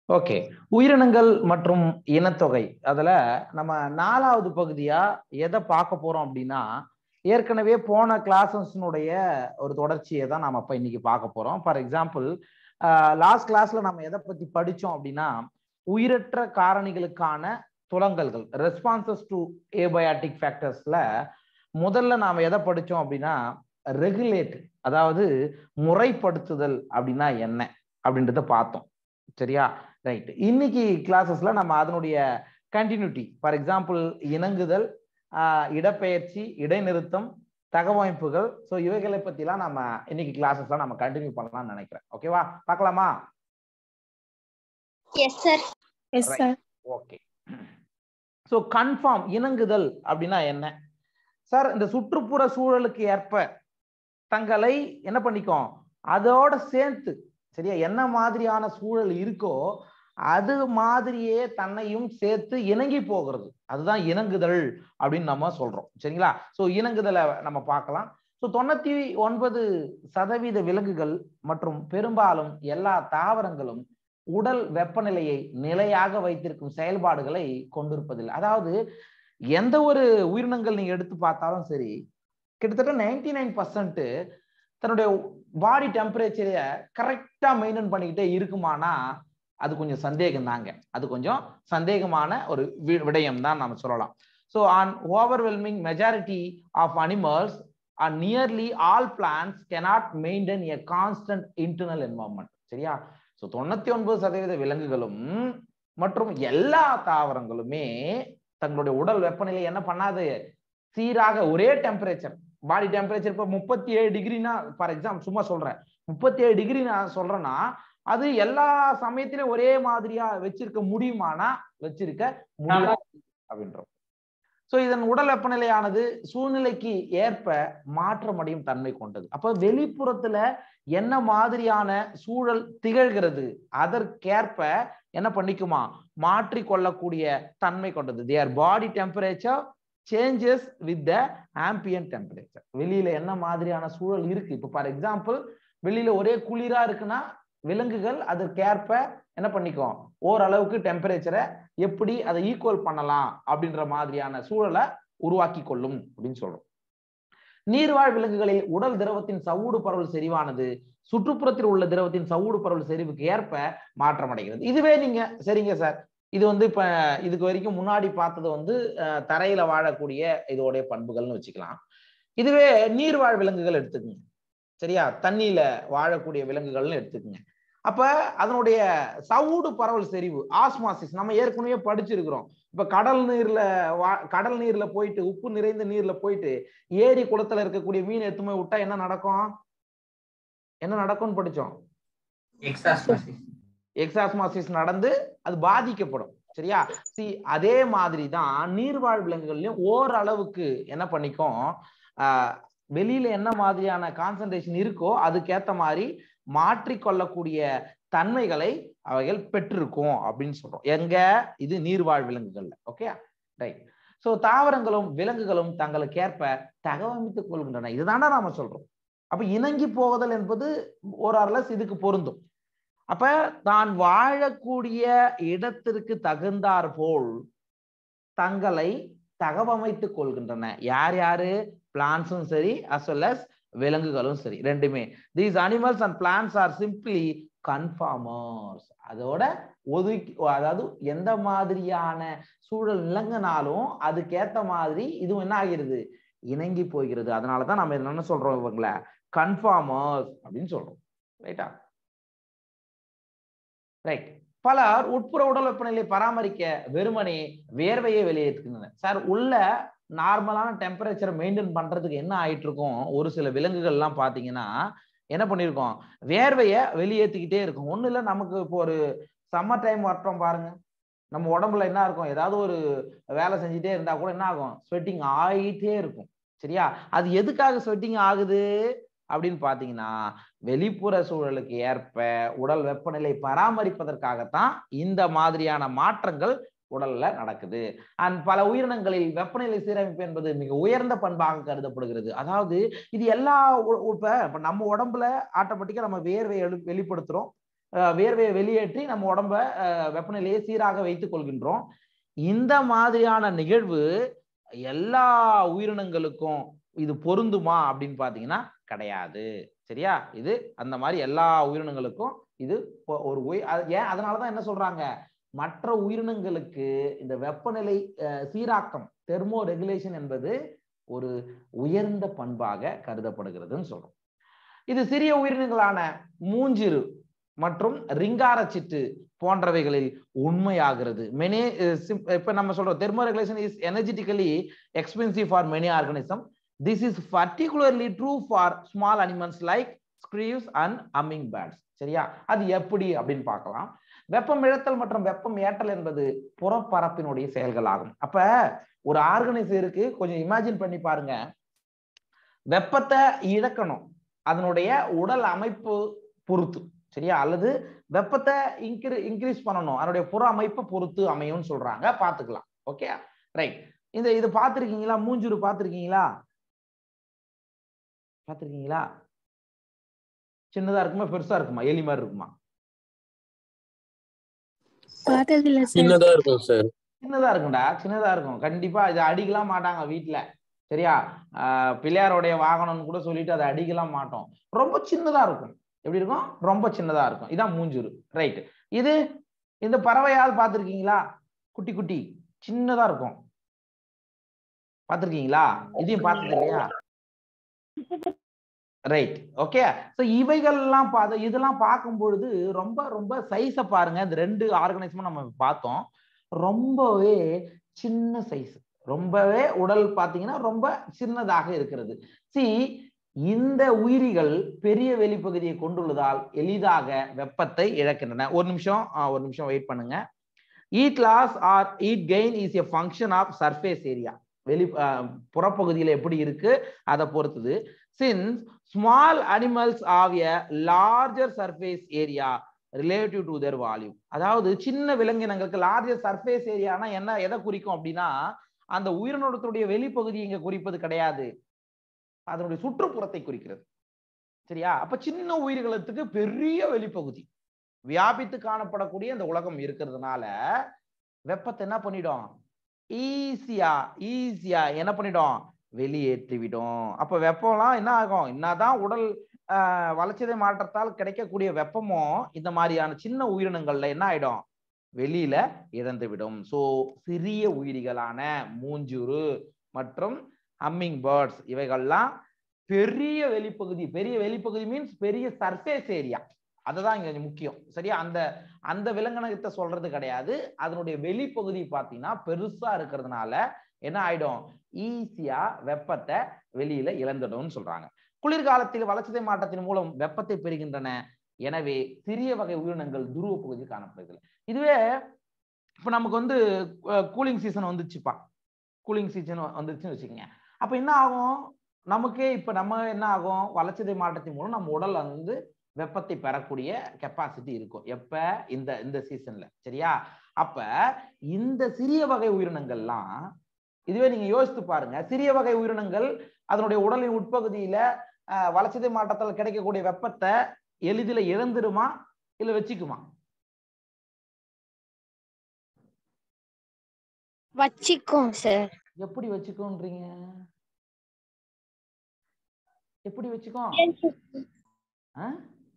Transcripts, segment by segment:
Okay உயிரினங்கள் மற்றும் இனத்தொகை அதுல நம்ம நாலாவது பகுதியா எதை பார்க்க போறோம் அப்படின்னா ஏற்கனவே போன கிளாஸஸ்னுடைய ஒரு தொடர்ச்சியை தான் நாம இப்ப இன்னைக்கு பார்க்க போறோம் ஃபார் எக்ஸாம்பிள் லாஸ்ட் கிளாஸ்ல நம்ம எதை பத்தி படிச்சோம் அப்படின்னா உயிரற்ற காரணிகளுக்கான துலங்கல்கள் ரெஸ்பான்சஸ் டு ஏபயாட்டிக் ஃபேக்டர்ஸ்ல முதல்ல நாம எதை படிச்சோம் அப்படின்னா ரெகுலேட் அதாவது முறைப்படுத்துதல் அப்படின்னா என்ன அப்படின்றத பார்த்தோம் சரியா ரைட் இன்னைக்கு கிளாஸஸ்ல நம்ம அதனுடைய கண்டினியூட்டி ஃபார் எக்ஸாம்பிள் இணங்குதல் இடப்பெயர்ச்சி இடைநிறுத்தம் தகவமைப்புகள் ஸோ இவைகளை பத்திலாம் நம்ம இன்னைக்கு கிளாஸஸ்ல நம்ம கண்டினியூ பண்ணலாம்னு நினைக்கிறேன் ஓகேவா பார்க்கலாமா yes sir yes sir okay so confirm இணங்குதல் அப்படின்னா என்ன சார் இந்த சுற்றுப்புற சூழலுக்கு ஏற்ப தங்களை என்ன பண்ணிக்கும் அதோட சேர்த்து சரியா என்ன மாதிரியான சூழல் இருக்கோ அது மாதிரியே தன்னையும் சேர்த்து இணங்கி போகிறது அதுதான் இணங்குதல் அப்படின்னு நம்ம சொல்றோம் சரிங்களா ஸோ இணங்குதலை நம்ம பார்க்கலாம் ஸோ தொண்ணூத்தி ஒன்பது சதவீத விலங்குகள் மற்றும் பெரும்பாலும் எல்லா தாவரங்களும் உடல் வெப்பநிலையை நிலையாக வைத்திருக்கும் செயல்பாடுகளை கொண்டிருப்பதில்லை அதாவது எந்த ஒரு உயிரினங்கள் நீங்க எடுத்து பார்த்தாலும் சரி கிட்டத்தட்ட நைன்டி நைன் பர்சன்ட் தன்னுடைய பாடி டெம்பரேச்சரை கரெக்டா மெயின்டைன் பண்ணிக்கிட்டே இருக்குமானா அது கொஞ்சம் சந்தேகம் தாங்க அது கொஞ்சம் சந்தேகமான ஒரு விடயம் தான் நம்ம சொல்லலாம் so an overwhelming majority of animals are nearly all plants cannot maintain a constant internal environment சரியா ஸோ தொண்ணூத்தி ஒன்பது சதவீத விலங்குகளும் மற்றும் எல்லா தாவரங்களுமே தங்களுடைய உடல் வெப்பநிலை என்ன பண்ணாது சீராக ஒரே டெம்பரேச்சர் பாடி டெம்பரேச்சர் இப்போ முப்பத்தி ஏழு டிகிரினா ஃபார் எக்ஸாம்பிள் சும்மா சொல்றேன் முப்பத்தி ஏழு டிகிரி நான் சொல்றேன்னா அது எல்லா சமயத்திலும் ஒரே மாதிரியா வச்சிருக்க முடியுமானா வச்சிருக்க முடியாது அப்படின்றோம் ஸோ இதன் உடல் வெப்பநிலையானது சூழ்நிலைக்கு ஏற்ப மாற்றமடையும் தன்மை கொண்டது அப்ப வெளிப்புறத்துல என்ன மாதிரியான சூழல் திகழ்கிறது அதற்கேற்ப என்ன பண்ணிக்குமா மாற்றி கொள்ளக்கூடிய தன்மை கொண்டது their body temperature changes with the ambient temperature வெளியில என்ன மாதிரியான சூழல் இருக்கு இப்போ ஃபார் எக்ஸாம்பிள் வெளியில ஒரே குளிரா இருக்குன்னா விலங்குகள் அதற்கேற்ப என்ன பண்ணிக்கும் ஓரளவுக்கு டெம்பரேச்சரை எப்படி அதை ஈக்குவல் பண்ணலாம் அப்படின்ற மாதிரியான சூழலை உருவாக்கி கொள்ளும் அப்படின்னு சொல்றோம் நீர்வாழ் விலங்குகளில் உடல் திரவத்தின் சவுடு பரவல் செறிவானது சுற்றுப்புறத்தில் உள்ள திரவத்தின் சவுடு பரவல் செறிவுக்கு ஏற்ப மாற்றம் அடைகிறது இதுவே நீங்க சரிங்க சார் இது வந்து இப்ப இதுக்கு வரைக்கும் முன்னாடி பார்த்தது வந்து தரையில வாழக்கூடிய இதோடைய பண்புகள்னு வச்சுக்கலாம் இதுவே நீர்வாழ் விலங்குகள் எடுத்துக்கங்க சரியா தண்ணியில வாழக்கூடிய விலங்குகள்னு எடுத்துக்கங்க அப்ப அதனுடைய சவுடு பரவல் செறிவு ஆஸ்மாசிஸ் நம்ம ஏற்கனவே படிச்சிருக்கிறோம் இப்ப கடல் நீர்ல வா கடல் நீர்ல போயிட்டு உப்பு நிறைந்த நீர்ல போயிட்டு ஏரி குளத்துல இருக்கக்கூடிய மீன் எத்துமே விட்டா என்ன நடக்கும் என்ன நடக்கும்னு படிச்சோம் எக்ஸாஸ்மாசிஸ் நடந்து அது பாதிக்கப்படும் சரியா சி அதே மாதிரி தான் நீர்வாழ் விலங்குகள்லயும் ஓரளவுக்கு என்ன பண்ணிக்கும் வெளியில என்ன மாதிரியான கான்சன்ட்ரேஷன் இருக்கோ அதுக்கேத்த மாதிரி மாற்றிக்கொள்ளக்கூடிய தன்மைகளை அவைகள் பெற்றிருக்கும் அப்படின்னு சொல்றோம் எங்க இது நீர்வாழ் விலங்குகள்ல ஓகே ரைட் சோ தாவரங்களும் விலங்குகளும் தங்களுக்கு ஏற்ப தகவமைத்துக் கொள்கின்றன இதுதானே நாம சொல்றோம் அப்ப இணங்கி போகுதல் என்பது ஒரு அரலஸ் இதுக்கு பொருந்தும் அப்ப தான் வாழக்கூடிய இடத்திற்கு தகுந்தார் போல் தங்களை தகவமைத்துக் கொள்கின்றன யார் யாரு பிளான்ஸும் சரி அஸ் வெல் அஸ் விலங்குகளும் சரி ரெண்டுமே these animals and plants are simply conformers அதோட ஒதுக்கி அதாவது எந்த மாதிரியான சூழல் இலங்கினாலும் அதுக்கேத்த மாதிரி இதுவும் என்ன ஆகிறது இணங்கி போகிறது அதனாலதான் நம்ம என்ன சொல்றோம் இவங்கள கன்ஃபார்மர்ஸ் அப்படின்னு சொல்றோம் ரைட்டா ரைட் பலர் உட்புற உடல் வெப்பநிலை பராமரிக்க வெறுமனே வேர்வையை வெளியேற்றுகின்றனர் சார் உள்ள நார்மலான டெம்பரேச்சரை மெயின்டைன் பண்றதுக்கு என்ன ஆயிட்டு இருக்கும் ஒரு சில விலங்குகள் எல்லாம் பாத்தீங்கன்னா என்ன பண்ணிருக்கோம் வேர்வைய வெளியேற்றிக்கிட்டே இருக்கும் ஒண்ணு இல்ல நமக்கு இப்போ ஒரு சம்மர் டைம் வரட்டும் பாருங்க நம்ம உடம்புல என்ன இருக்கும் ஏதாவது ஒரு வேலை செஞ்சுட்டே இருந்தா கூட என்ன ஆகும் ஸ்வெட்டிங் ஆகிட்டே இருக்கும் சரியா அது எதுக்காக ஸ்வெட்டிங் ஆகுது அப்படின்னு பாத்தீங்கன்னா வெளிப்புற சூழலுக்கு ஏற்ப உடல் வெப்பநிலை பராமரிப்பதற்காகத்தான் இந்த மாதிரியான மாற்றங்கள் உடல்ல நடக்குது அண்ட் பல உயிரினங்களில் வெப்பநிலை சீரமைப்பு என்பது மிக உயர்ந்த பண்பாக கருதப்படுகிறது அதாவது இது எல்லா இப்ப இப்ப நம்ம உடம்புல ஆட்டோமேட்டிக்கா நம்ம வேர்வை வெளிப்படுத்துறோம் அஹ், வேர்வையை வெளியேற்றி நம்ம உடம்ப அஹ், வெப்பநிலையை சீராக வைத்துக் கொள்கின்றோம் இந்த மாதிரியான நிகழ்வு எல்லா உயிரினங்களுக்கும் இது பொருந்துமா அப்படின்னு பாத்தீங்கன்னா கிடையாது சரியா இது அந்த மாதிரி எல்லா உயிரினங்களுக்கும் இது பொ- ஒரு உயிர் அது- ஏன் அதனாலதான் என்ன சொல்றாங்க மற்ற உயிரினங்களுக்கு இந்த வெப்பநிலை அஹ், சீராக்கம் தெர்மோ ரெகுலேஷன் என்பது ஒரு உயர்ந்த பண்பாக கருதப்படுகிறதுன்னு சொல்றோம் இது சிறிய உயிரினங்களான மூஞ்சிறு மற்றும் ரிங்காரச்சிட்டு போன்றவைகளில் உண்மையாகிறது மெனி இப்ப நம்ம சொல்றோம் thermoregulation is energetically expensive for many organism this is particularly true for small animals like shrews and hummingbirds சரியா அது எப்படி அப்படின்னு பார்க்கலாம் வெப்பம் இழத்தல் மற்றும் வெப்பம் ஏற்றல் என்பது புறப்பரப்பினுடைய செயல்கள் ஆகும் அப்ப ஒரு ஆர்கனைசம் இருக்கு கொஞ்சம் இமேஜின் பண்ணி பாருங்க வெப்பத்தை இழக்கணும் அதனுடைய உடல் அமைப்பு பொறுத்து சரியா அல்லது வெப்பத்தை இன்க்ரீ இன்க்ரீஸ் பண்ணணும் அதனுடைய புற அமைப்பை பொறுத்து அமையும்னு சொல்றாங்க பாத்துக்கலாம் ஓகே ரைட் இந்த இது பார்த்திருக்கீங்களா மூஞ்சூறு பார்த்திருக்கீங்களா பார்த்திருக்கீங்களா சின்னதா இருக்குமா பெருசா இருக்குமா எலி மாதிரி இருக்குமா பார்த்ததில்ல சார் சின்னதா இருக்கும் சார் சின்னதா இருக்கும்டா சின்னதா இருக்கும் கண்டிப்பா இதை அடிக்கலாம் மாட்டாங்க வீட்ல சரியா ஆஹ் பிள்ளையாரோடைய வாகனம்னு கூட சொல்லிட்டு அதை அடிக்கலாம் மாட்டோம் ரொம்ப சின்னதா இருக்கும் எப்படி இருக்கும் ரொம்ப சின்னதா இருக்கும் இதான் மூஞ்சூறு ரைட் இது இந்த பறவையாவது பார்த்திருக்கீங்களா குட்டி குட்டி சின்னதா இருக்கும் பார்த்திருக்கீங்களா இதையும் பார்த்தது இல்லையா ரைட் ஓகே ஸோ இவைகள்லாம் பார்த்து இதெல்லாம் பார்க்கும் பொழுது ரொம்ப ரொம்ப சைஸை பாருங்க இந்த ரெண்டு ஆர்கனைசமும் நம்ம பார்த்தோம் ரொம்பவே சின்ன சைஸ் ரொம்பவே உடல் பார்த்தீங்கன்னா ரொம்ப சின்னதாக இருக்கிறது சி இந்த உயிரிகள் பெரிய வெளிப்பகுதியை கொண்டுள்ளதால் எளிதாக வெப்பத்தை இழக்கின்றன ஒரு நிமிஷம் ஆ, ஒரு நிமிஷம் வெயிட் பண்ணுங்க heat loss or heat gain is a function of surface area வெளி ஆ, புறப்பகுதியில எப்படி இருக்கு அதை பொறுத்தது since small animals have a larger surface area relative to their volume அதாவது சின்ன விலங்கினங்களுக்கு லார்ஜர் சர்ஃபேஸ் ஏரியானா என்ன எதை குறிக்கும் அப்படின்னா அந்த உயிரினத்துடைய வெளிப்பகுதி இங்க குறிப்பது கிடையாது அதனுடைய சுற்றுப்புறத்தை குறிக்கிறது சரியா அப்ப சின்ன உயிர்களுக்கு பெரிய வெளிப்பகுதி வியாபித்து காணப்படக்கூடிய இந்த உலகம் இருக்கிறதுனால வெப்பத்தை என்ன பண்ணிடும் ஈஸியா ஈஸியா என்ன பண்ணிடும் வெளியேற்றி விடும் அப்ப வெப்பம்லாம் என்ன ஆகும் என்னதான் உடல் ஆஹ், வளர்ச்சிதை மாற்றத்தால் கிடைக்கக்கூடிய வெப்பமும் இந்த மாதிரியான சின்ன உயிரினங்கள்ல என்ன ஆயிடும் வெளியில இறந்து விடும் சோ சிறிய உயிரிகளான மூஞ்சுரு மற்றும் ஹம்மிங் பேர்ட்ஸ் இவைகள்லாம் பெரிய வெளிப்பகுதி பெரிய வெளிப்பகுதி மீன்ஸ் பெரிய சர்ஃபேஸ் ஏரியா அதுதான் இங்க முக்கியம் சரியா அந்த அந்த விலங்கினத்தை சொல்றது கிடையாது அதனுடைய வெளிப்பகுதி பார்த்தீங்கன்னா பெருசா இருக்கிறதுனால என்ன ஆயிடும் ஈஸியா வெப்பத்தை வெளியில இழந்துடும்னு சொல்றாங்க குளிர்காலத்தில் வளர்ச்சிதை மாற்றத்தின் மூலம் வெப்பத்தை பெறுகின்றன எனவே சிறிய வகை உயிரினங்கள் துருவ பகுதியில் காணப்படுகிறது இதுவே இப்ப நமக்கு வந்து கூலிங் சீசன் வந்துச்சுப்பா கூலிங் சீசன் வந்துச்சுன்னு வச்சுக்கோங்க அப்ப என்ன ஆகும் நமக்கே இப்ப நம்ம என்ன ஆகும் வளர்ச்சிதை மாற்றத்தின் மூலம் நம்ம உடல் வந்து வெப்பத்தை பெறக்கூடிய கெப்பாசிட்டி இருக்கும் எப்ப இந்த இந்த சீசன்ல சரியா அப்ப இந்த சிறிய வகை உயிரினங்கள்லாம் இதுவே நீங்க யோசித்து பாருங்க சிறிய வகை உயிரினங்கள் அதனுடைய உடலின் உட்பகுதியில அஹ், வளர்ச்சிதை மாற்றத்தால் கிடைக்கக்கூடிய வெப்பத்தை எளிதில் இழந்துருமா இல்ல வச்சுக்குமா வச்சிக்கோம் சார் எப்படி வச்சுக்கோன்றீங்க எப்படி வச்சுக்கோ ஆ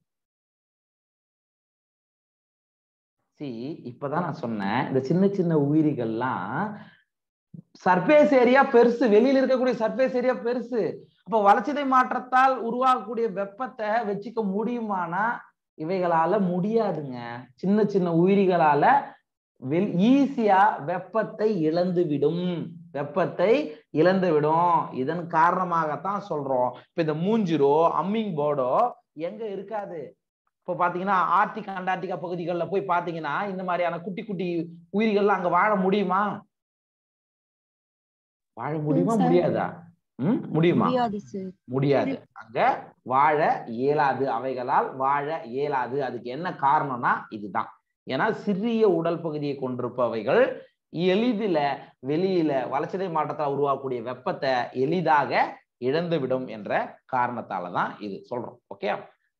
சி இப்பதான் நான் சொன்னேன் இந்த சின்ன சின்ன உயிரிகள்லாம் சர்ஃபேஸ் ஏரியா பெருசு வெளியில இருக்கக்கூடிய சர்ஃபேஸ் ஏரியா பெருசு அப்ப வளர்ச்சிதை மாற்றத்தால் உருவாகக்கூடிய வெப்பத்தை வச்சுக்க முடியுமானா இவைகளால முடியாதுங்க சின்ன சின்ன உயிரிகளால வெல் ஈஸியா வெப்பத்தை இழந்து விடும் வெப்பத்தை இழந்து விடும் இதன் காரணமாகத்தான் சொல்றோம் இப்ப இந்த மூஞ்சிரோ அம்மிங் போர்டோ எங்க இருக்காது இப்போ பாத்தீங்கன்னா ஆர்டிக் அண்டார்டிகா பகுதிகளில் போய் பாத்தீங்கன்னா இந்த மாதிரியான குட்டி குட்டி உயிரிகள்லாம் அங்க வாழ முடியுமா வாழ முடியுமா sir. முடியாதா ம் முடியுமா முடியாது சார் முடியாது அங்க வாழ இயலாது அவைகளால் வாழ இயலாது அதுக்கு என்ன காரணம்னா இதுதான் ஏன்னா சிறிய உடல் பகுதியை கொண்டிருப்பவைகள் எளிதில வெளியில வளர்ச்சிதை மாற்றத்தால் உருவாக்கக்கூடிய வெப்பத்தை எளிதாக இழந்து விடும் என்ற காரணத்தால தான் இது சொல்றோம் ஓகே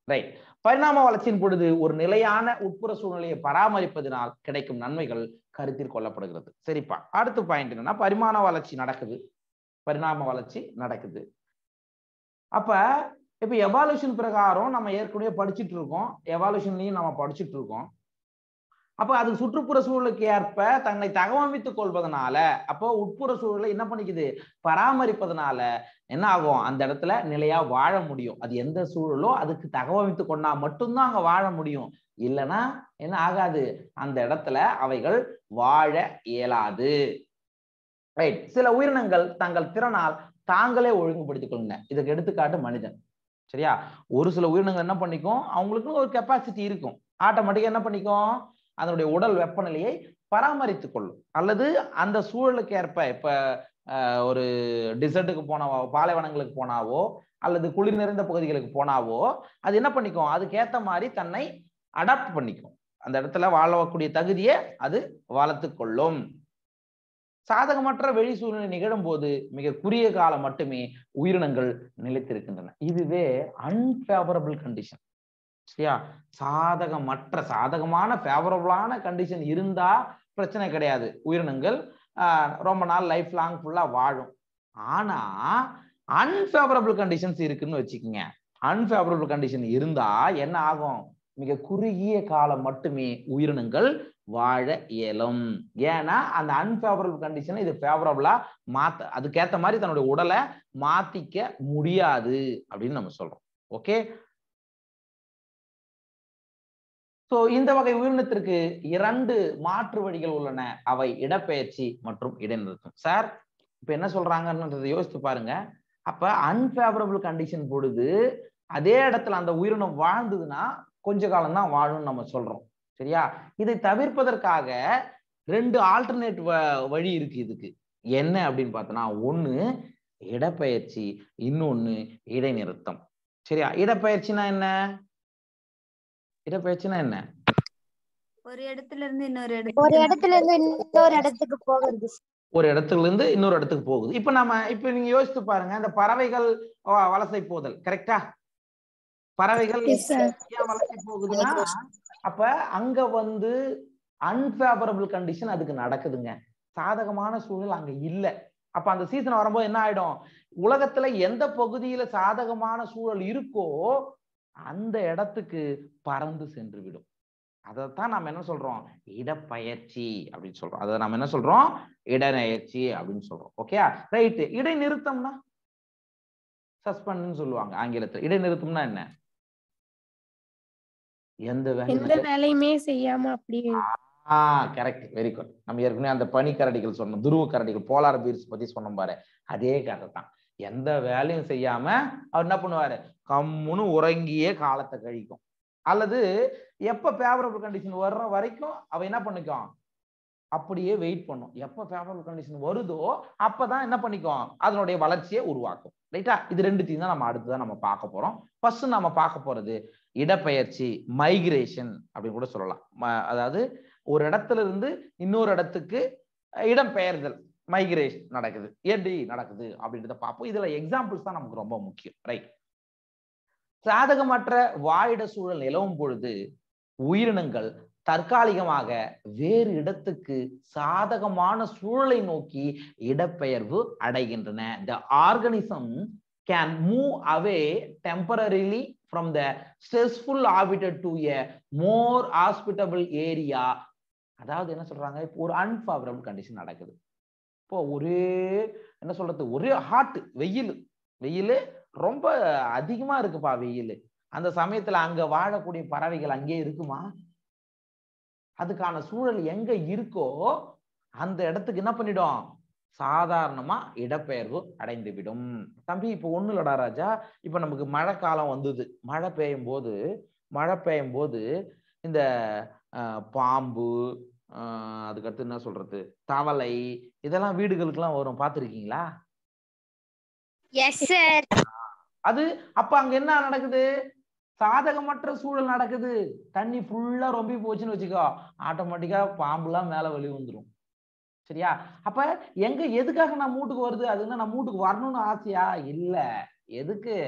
ரைட் பரிணாம வளர்ச்சியின் பொழுது ஒரு நிலையான உட்புற சூழ்நிலையை பராமரிப்பதனால் கிடைக்கும் நன்மைகள் கருத்தில் கொள்ளப்படுகிறது சரிப்பா அடுத்த பாயிண்ட் என்னன்னா பரிமாண வளர்ச்சி நடக்குது பரிணாம வளர்ச்சி நடக்குது அப்ப இப்ப எவாலுஷன் பிரகாரம் நம்ம ஏற்கனவே படிச்சுட்டு இருக்கோம் எவாலுஷன்லயும் நம்ம படிச்சுட்டு இருக்கோம் அப்ப அது சுற்றுப்புற சூழலுக்கு ஏற்ப தன்னை தகவமைத்துக் கொள்வதனால அப்போ உட்புற சூழலை என்ன பண்ணிக்குது பராமரிப்பதனால என்ன ஆகும் அந்த இடத்துல நிலையா வாழ முடியும் அது எந்த சூழலோ அதுக்கு தகவமைத்து கொண்டா மட்டும்தான் அங்க வாழ முடியும் இல்லைன்னா என்ன ஆகாது அந்த இடத்துல அவைகள் வாழ இயலாது ரைட் சில உயிரினங்கள் தங்கள் திறனால் தாங்களே ஒழுங்குபடுத்திக் கொள்ளுங்க இதுக்கு எடுத்துக்காட்டு மனிதன் சரியா ஒரு சில உயிரினங்கள் என்ன பண்ணிக்கும் அவங்களுக்கு ஒரு கெப்பாசிட்டி இருக்கும் ஆட்டோமேட்டிக்கா என்ன பண்ணிக்கும் அதனுடைய உடல் வெப்பநிலையை பராமரித்துக் கொள்ளும் அல்லது அந்த சூழலுக்கு ஏற்ப இப்ப அஹ், ஒரு டிசர்ட்டுக்கு போனாவோ பாலைவனங்களுக்கு போனாவோ அல்லது குளிர் நிறைந்த பகுதிகளுக்கு போனாவோ அது என்ன பண்ணிக்கும் அதுக்கேத்த மாதிரி தன்னை அடாப்ட் பண்ணிக்கும் அந்த இடத்துல வாழக்கூடிய தகுதியை அது வளர்த்து கொள்ளும் சாதகமற்ற வெளி சூழ்நிலை நிகழும் போது மிக குறுகிய காலம் மட்டுமே உயிரினங்கள் நிலைத்திருக்கின்றன இதுவே அன்பேவரபிள் கண்டிஷன் சரியா சாதகமற்ற சாதகமான ஃபேவரபிளான கண்டிஷன் இருந்தா பிரச்சனை கிடையாது உயிரினங்கள் ஆஹ், ரொம்ப நாள் லைஃப் லாங் ஃபுல்லா வாழும் ஆனா அன்ஃபேவரபிள் கண்டிஷன்ஸ் இருக்குன்னு வச்சுக்கோங்க அன்ஃபேவரபிள் கண்டிஷன் இருந்தா என்ன ஆகும் மிக குறுகிய காலம் மட்டுமே உயிரினங்கள் வாழ இயலும் ஏன்னா அந்த அன்ஃபேவரபிள் கண்டிஷனை இது ஃபேவரபிளா மாத்த அதுக்கேத்த மாதிரி தன்னுடைய உடலை மாத்திக்க முடியாது அப்படின்னு நம்ம சொல்றோம் ஓகே சோ இந்த வகை உயிரினத்திற்கு இரண்டு மாற்று வழிகள் உள்ளன அவை இடப்பெயர்ச்சி மற்றும் இடைநிறுத்தம் சார் இப்ப என்ன சொல்றாங்கன்றதை யோசித்து பாருங்க அப்ப அன்ஃபேவரபிள் கண்டிஷன் பொழுது அதே இடத்துல அந்த உயிரினம் வாழ்ந்ததுன்னா கொஞ்ச காலம் தான் வாழும்னு நம்ம சொல்றோம் சரியா இதை தவிர்ப்பதற்காக ரெண்டு ஆல்டர்னேட் வழி இருக்கு இதுக்கு என்ன அப்படின்னு பார்த்தோன்னா ஒண்ணு இடப்பெயர்ச்சி இன்னொன்னு இடைநிறுத்தம் சரியா இடப்பெயர்ச்சினா என்ன இடப்பெயர்ச்சினா என்ன ஒரு இடத்துல இருந்து இன்னொரு ஒரு இடத்துக்கு இடத்துல இருந்து இன்னொரு இடத்துக்கு போகிறது ஒரு இடத்துல இருந்து இன்னொரு இடத்துக்கு போகுது இப்ப நம்ம இப்ப நீங்க யோசித்து பாருங்க இந்த பறவைகள் வ- வலசை போதல் கரெக்டா பறவைகள் Yes, sir. ஏன் வலசை போகுதுன்னா அப்ப அங்க வந்து அன்பேவரபிள் கண்டிஷன் அதுக்கு நடக்குதுங்க சாதகமான சூழல் அங்க இல்ல அப்ப அந்த சீசன் வரும்போது என்ன ஆயிடும் உலகத்துல எந்த பகுதியில சாதகமான சூழல் இருக்கோ அந்த இடத்துக்கு பறந்து சென்று விடும் அதைத்தான் நம்ம என்ன சொல்றோம் இடப்பெயர்ச்சி அப்படின்னு சொல்றோம் அதை நம்ம என்ன சொல்றோம் இடநெயர்ச்சி அப்படின்னு சொல்றோம் ஓகே ரைட் இடைநிறுத்தம்னா சஸ்பெண்ட்னு சொல்லுவாங்க ஆங்கிலத்துல இடைநிறுத்தம்னா என்ன எந்த எந்த வேலையும் வேலையுமே செய்யாம அப்படியே ஆ கரெக்ட் வெரி குட் நம்ம ஏற்கனவே அந்த பனி கரடிகள் சொன்னோம் துருவ கரடிகள் போலார் பீர்ஸ் பத்தி சொன்னோம் பாரு அதே கதை தான் எந்த வேலையும் செய்யாம அவர் என்ன பண்ணுவாரு கம்முன்னு உறங்கியே காலத்தை கழிக்கும் அல்லது எப்ப ஃபேவரபிள் கண்டிஷன் வர்ற வரைக்கும் அவ என்ன பண்ணிக்கும் அப்படியே வெயிட் பண்ணும் எப்ப ஃபேவரபிள் கண்டிஷன் வருதோ அப்பதான் என்ன பண்ணிக்கும் அதனுடைய வளர்ச்சியை உருவாக்கும் ரைட்டா இது ரெண்டுத்தையும் தான் நம்ம அடுத்துதான் நம்ம பார்க்க போறோம் ஃபர்ஸ்ட் நம்ம பார்க்க போறது இடப்பெயர்ச்சி மைக்ரேஷன் அப்படின்னு கூட சொல்லலாம் ம- அதாவது ஒரு இடத்துல இருந்து இன்னொரு இடத்துக்கு அஹ், இடம்பெயர்தல் மைக்ரேஷன் நடக்குது எப்படி நடக்குது அப்படின்றத பார்ப்போம் இதுல எக்ஸாம்பிள்ஸ் தான் நமக்கு ரொம்ப முக்கியம் ரைட் சாதகமற்ற வாழிட சூழல் நிலவும் பொழுது உயிரினங்கள் தற்காலிகமாக வேறு இடத்துக்கு சாதகமான சூழலை நோக்கி இடப்பெயர்வு அடைகின்றன the organism can move away temporarily from the stressful habitat to a more hospitable area அதாவது என்ன சொல்றாங்க இப்போ ஒரு அன்ஃபேவரபிள் கண்டிஷன் நடக்குது இப்போ ஒரே என்ன சொல்றது ஒரே ஹாட் வெயில் வெயில் ரொம்ப அதிகமா இருக்குப்பா வெயில் அந்த சமயத்துல அங்க வாழக்கூடிய பறவைகள் அங்கே இருக்குமா அதுக்கான சூழல் எங்க இருக்கோ அந்த இடத்துக்கு என்ன பண்ணிடும் சாதாரணமா இடப்பெயர்வு அடைந்து விடும் தம்பி இப்போ ஒண்ணு இல்லடா ராஜா இப்ப நமக்கு மழை காலம் வந்தது மழை பெய்யும் போது மழை பெய்யும் போது இந்த அஹ், பாம்பு அஹ், அதுக்கடுத்து என்ன சொல்றது தவளை இதெல்லாம் வீடுகளுக்கெல்லாம் வரும் பார்த்திருக்கீங்களா எஸ் சார் அது அப்ப அங்க என்ன நடக்குது சாதகமற்ற சூழல் நடக்குது தண்ணி ஃபுல்லா ரொம்பி போச்சுன்னு வச்சுக்கோ ஆட்டோமேட்டிக்கா பாம்புலாம் மேல வெளிய வந்துரும் சரியா அப்ப எங்க எதுக்காக நான் மூட்டுக்கு வருது அதுன்னா நான் மூட்டுக்கு வரணும்னு ஆசையா இல்ல எதுக்கு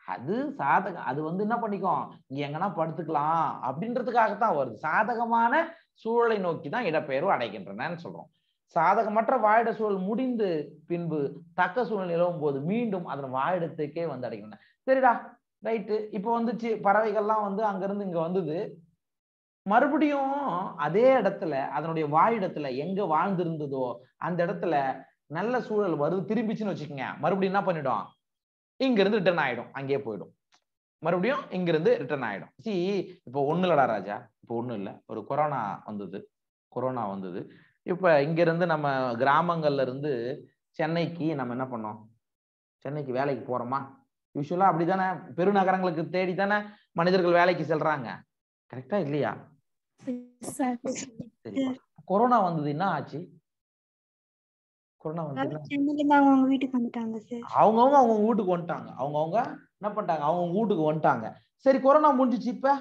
அது சாதகம் அது வந்து என்ன பண்ணிக்கும் இங்க எங்கன்னா படுத்துக்கலாம் அப்படின்றதுக்காகத்தான் வருது சாதகமான சூழலை நோக்கி தான் இடப்பெயர்வு அடைகின்றனன்னு சொல்றோம் சாதகமற்ற வாழிட சூழல் முடிந்து பின்பு தக்க சூழல் நிலவும் போது மீண்டும் அதன் வாழிடத்துக்கே வந்து அடைகின்றன சரிடா ரைட்டு இப்போ வந்துச்சு பறவைகள்லாம் வந்து அங்கிருந்து இங்க வந்தது மறுபடியும் அதே இடத்துல அதனுடைய வாழிடத்துல எங்க வாழ்ந்திருந்ததோ அந்த இடத்துல நல்ல சூழல் வருது திரும்பிச்சுன்னு வச்சுக்கோங்க மறுபடியும் என்ன பண்ணிடும் இங்க இருந்து ரிட்டர்ன் ஆயிடும் அங்கேயே போயிடும் மறுபடியும் இங்க இருந்து ரிட்டர்ன் ஆயிடும் சி இப்போ ஒண்ணு இல்லடா ராஜா இப்போ ஒண்ணும் இல்ல ஒரு கொரோனா வந்தது கொரோனா வந்தது இப்ப இங்க இருந்து நம்ம கிராமங்கள்ல இருந்து சென்னைக்கு நம்ம என்ன பண்ணோம் சென்னைக்கு வேலைக்கு போறோமா யூஸ்வலா அப்படித்தானே பெருநகரங்களுக்கு தேடி தானே மனிதர்கள் வேலைக்கு செல்றாங்க கரெக்டா இல்லையா சார் சரி கொரோனா வந்தது என்ன ஆச்சு கொரோனா வந்தது சென்னையில இருந்து அவங்க வீட்டுக்கு வந்துட்டாங்க சார் அவங்கவுங்க அவங்க வீட்டுக்கு வந்துட்டாங்க அவங்கவுங்க என்ன பண்ணிட்டாங்க அவங்க வீட்டுக்கு வந்துட்டாங்க சரி கொரோனா முடிஞ்சிச்சு இப்ப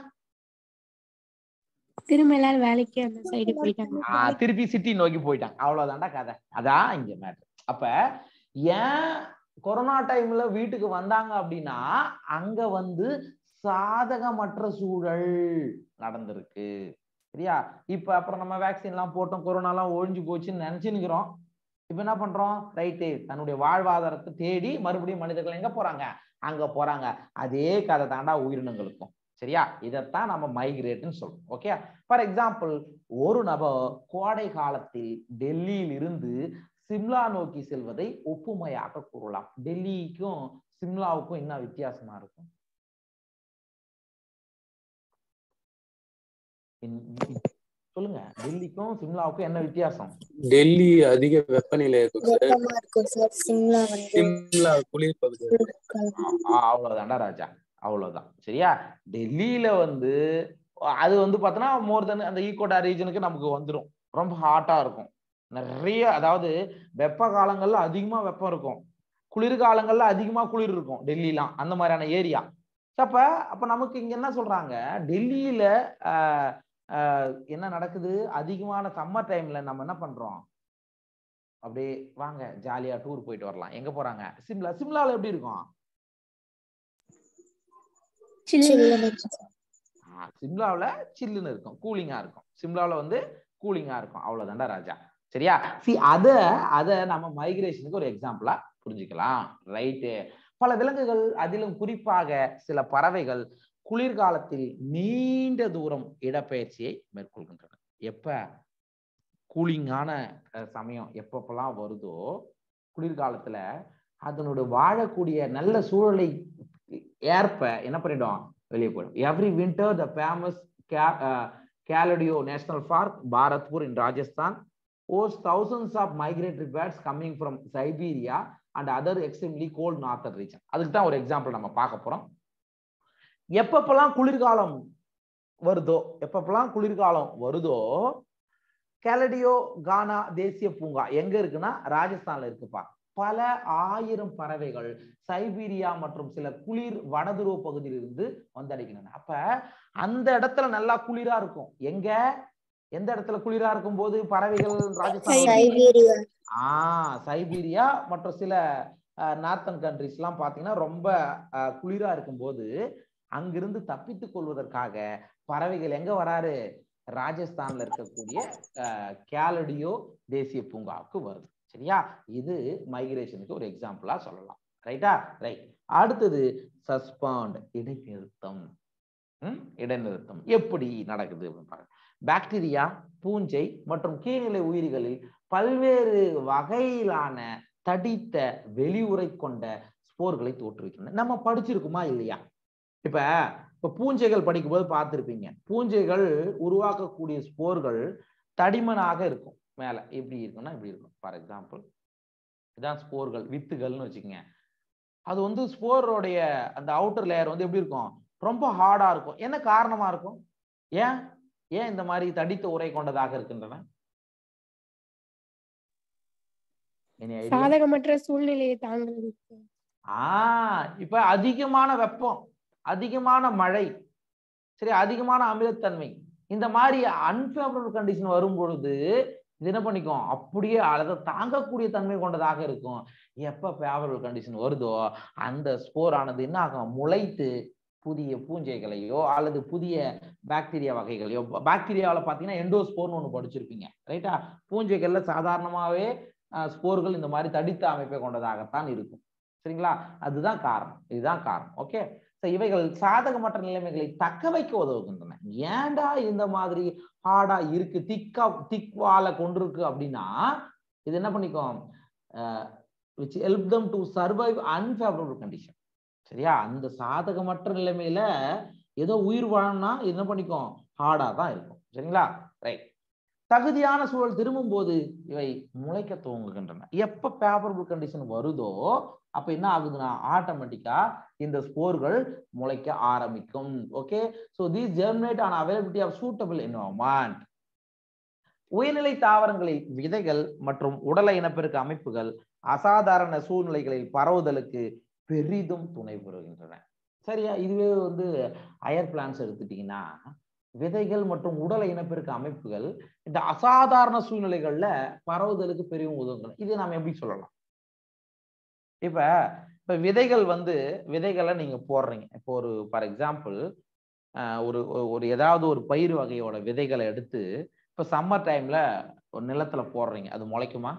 திரும்ப எல்லாரும் வேலைக்கு அந்த சைடு போயிட்டாங்க ஆஹ் திருப்பி சிட்டி நோக்கி போயிட்டாங்க அவ்வளவுதான்டா கதை அதான் இங்க மேட்ரு அப்ப ஏன் கொரோனா டைம்ல வீட்டுக்கு வந்தாங்க அப்படின்னா அங்க வந்து சாதகமற்ற சூழல் நடந்திருக்கு சரியா இப்ப அப்புறம் நம்ம வேக்சின் எல்லாம் போட்டோம் கொரோனா எல்லாம் ஒழிஞ்சு போச்சுன்னு நினைச்சுன்னுக்கிறோம் இப்ப என்ன பண்றோம் ரைட்டு தன்னுடைய வாழ்வாதாரத்தை தேடி மறுபடியும் மனிதர்கள் எங்க போறாங்க அங்க போறாங்க அதே கதை தாண்டா உயிரினங்களுக்கும் சரியா இதைத்தான் நம்ம மைக்ரேட்னு சொல்றோம் ஓகே ஃபார் எக்ஸாம்பிள் ஒரு நபர் கோடை காலத்தில் டெல்லியில் இருந்து சிம்லா நோக்கி செல்வதை ஒப்புமையாக கூறலாம் டெல்லிக்கும் சிம்லாவுக்கும் என்ன வித்தியாசமா இருக்கும் இன்- சொல்லுங்க டெல்லிக்கும் சிம்லாவுக்கும் என்ன வித்தியாசம் டெல்லி அதிக வெப்பநிலை இருக்கும் சார் வெப்பமா இருக்கும் சார் சிம்லா வந்து சிம்லா குளிர் பகுதி ஆ- ஆ- அவ்வளவுதான்டா ராஜா அவ்வளவுதான் சரியா டெல்லியில வந்து அது வந்து பார்த்தோன்னா மோர் தென் அந்த ஈகோடா ரீஜனுக்கு நமக்கு வந்துடும் ரொம்ப ஹாட்டா இருக்கும் நிறைய அதாவது வெப்ப காலங்கள்ல அதிகமா வெப்பம் இருக்கும் குளிர்காலங்கள்ல அதிகமா குளிர் இருக்கும் டெல்லிலாம் அந்த மாதிரியான ஏரியா அப்ப அப்ப நமக்கு இங்க என்ன சொல்றாங்க டெல்லியில ஆஹ், ஆஹ், என்ன நடக்குது அதிகமான சம்மர் டைம்ல நம்ம என்ன பண்றோம் அப்படியே வாங்க ஜாலியா டூர் போயிட்டு வரலாம் எங்க போறாங்க சிம்லா சிம்லால எப்படி இருக்கும் சில்லுன்னு இருக்கும் சார். ஆ, சிம்லாவுல சில்லுன்னு இருக்கும் கூலிங்கா இருக்கும் சிம்லாவுல வந்து கூலிங்கா இருக்கும் அவ்வளவுதான்டா ராஜா சரியா சி அத அத நம்ம மைக்ரேஷனுக்கு ஒரு எக்ஸாம்பிளா புரிஞ்சுக்கலாம் ரைட்டு பல விலங்குகள் அதிலும் குறிப்பாக சில பறவைகள் குளிர்காலத்தில் நீண்ட தூரம் இடப்பெயர்ச்சியை மேற்கொள்கின்றன எப்ப கூலிங்கான அஹ், சமயம் எப்பப்பெல்லாம் வருதோ குளிர்காலத்துல அதனோட வாழக்கூடிய நல்ல சூழலை ஏற்ப என்ன பண்ணிடும் வெளியே போயிடும் every winter the famous Keoladeo national park Bharatpur in Rajasthan hosts thousands of migratory birds coming from Siberia and other extremely cold northern region அதுக்கு தான் ஒரு எக்ஸாம்பிள் நம்ம பார்க்க போறோம் எப்பப்பெல்லாம் குளிர்காலம் வருதோ எப்பப்பெல்லாம் குளிர்காலம் வருதோ கேலடியோ கானா தேசிய பூங்கா எங்க இருக்குன்னா ராஜஸ்தான்ல இருக்குப்பா பல ஆயிரம் பறவைகள் சைபீரியா மற்றும் சில குளிர் வடதுருவ பகுதியிலிருந்து வந்தடைகின்றன அப்ப அந்த இடத்துல நல்லா குளிரா இருக்கும் எங்க எந்த இடத்துல குளிரா இருக்கும் போது பறவைகள் ராஜஸ்தான் சைபீரியா ஆஹ் சைபீரியா மற்றும் சில நார்த்தன் கண்ட்ரிஸ் எல்லாம் பாத்தீங்கன்னா ரொம்ப அஹ், குளிரா இருக்கும்போது அங்கிருந்து தப்பித்துக் கொள்வதற்காக பறவைகள் எங்க வராரு ராஜஸ்தான்ல இருக்கக்கூடிய அஹ், கேலடியோ தேசிய பூங்காவுக்கு வருது சரியா இது மைக்ரேஷனுக்கு ஒரு எக்ஸாம்பிளா சொல்லலாம் ரைட்டா ரைட் அடுத்தது சஸ்பாண்ட் இடைநிறுத்தம் ம், இடைநிறுத்தம் எப்படி நடக்குது அப்படின்னு பாருங்க பாக்டீரியா பூஞ்சை மற்றும் கீழ்நிலை உயிரிகளில் பல்வேறு வகையிலான தடித்த வெளியுறை கொண்ட ஸ்போர்களை தோற்றுவிக்கின்றன நம்ம படிச்சிருக்குமா இல்லையா இப்ப இப்ப பூஞ்சைகள் படிக்கும்போது பார்த்திருப்பீங்க பூஞ்சைகள் உருவாக்கக்கூடிய ஸ்போர்கள் தடிமனாக இருக்கும் மேல எப்படி இருக்கும்னா இப்படி இருக்கும் ஃபார் எக்ஸாம்பிள் இதான் ஸ்போர்கள் வித்துகள்னு வச்சுக்கோங்க அது வந்து ஸ்போரோடைய அந்த அவுட்டர் லேயர் வந்து எப்படி இருக்கும் ரொம்ப ஹார்டா இருக்கும் என்ன காரணமா இருக்கும் ஏன் ஏன் இந்த மாதிரி தடித்த உரை கொண்டதாக இருக்கின்றன Any idea? சாதகமற்ற சூழ்நிலையை தாங்குவதற்கு ஆஹ் இப்ப அதிகமான வெப்பம் அதிகமான மழை சரி அதிகமான அமிலத்தன்மை இந்த மாதிரி அன்பேவரபிள் கண்டிஷன் வரும் பொழுது இது என்ன பண்ணிக்கும் அப்படியே அதை தாங்கக்கூடிய தன்மை கொண்டதாக இருக்கும் எப்ப ஃபேவரபிள் கண்டிஷன் வருதோ அந்த ஸ்போர் ஆனது என்ன ஆகும் முளைத்து புதிய பூஞ்சைகளையோ அல்லது புதிய பாக்டீரியா வகைகளையோ பாக்டீரியாவில் பார்த்தீங்கன்னா எண்டோஸ்போர்னு ஒன்று படிச்சிருப்பீங்க ரைட்டா பூஞ்சைகள்ல சாதாரணமாகவே ஸ்போர்கள் இந்த மாதிரி தடித்த அமைப்பை கொண்டதாகத்தான் இருக்கும் சரிங்களா அதுதான் காரணம் இதுதான் காரணம் ஓகே இவைகள் சாதகமற்ற நிலைமைகளை தக்க வைக்க உதவுகின்றன ஏன்டா இந்த மாதிரி ஹார்டா இருக்கு திக்கா திக்வால கொண்டிருக்கு அப்படின்னா இது என்ன பண்ணிக்கும் which help them to survive unfavourable condition சரியா அந்த சாதகமற்ற நிலைமையில ஏதோ உயிர் வாழணும்னா என்ன பண்ணிக்கும் ஹார்டா தான் இருக்கும் சரிங்களா ரைட் தகுதியான சூழல் திரும்பும் போது இவை முளைக்க துவங்குகின்றன எப்ப ஃபேவரபிள் கண்டிஷன் வருதோ அப்ப என்ன ஆகுதுன்னா ஆட்டோமேட்டிக்கா இந்த ஸ்போர்கள் முளைக்க ஆரம்பிக்கும் okay so these germinate on availability of suitable environment உயர்நிலை தாவரங்களில் விதைகள் மற்றும் உடலை இனப்பெருக்க அமைப்புகள் அசாதாரண சூழ்நிலைகளில் பரவுதலுக்கு பெரிதும் துணை புரிகின்றன சரியா இதுவே வந்து அயர் பிளான்ஸ் எடுத்துட்டீங்கன்னா விதைகள் மற்றும் உடலை இனப்பெருக்க அமைப்புகள் இந்த அசாதாரண சூழ்நிலைகள்ல பரவுதலுக்கு பெரியும் உதவுகின்றன இது நாம் எப்படி சொல்லலாம் இப்ப இப்ப விதைகள் வந்து விதைகளை நீங்க போடுறீங்க இப்போ ஒரு ஃபார் எக்ஸாம்பிள் ஒரு ஒரு ஏதாவது ஒரு பயிர் வகையோட விதைகளை எடுத்து இப்ப சம்மர் டைம்ல ஒரு நிலத்துல போடுறீங்க அது முளைக்குமா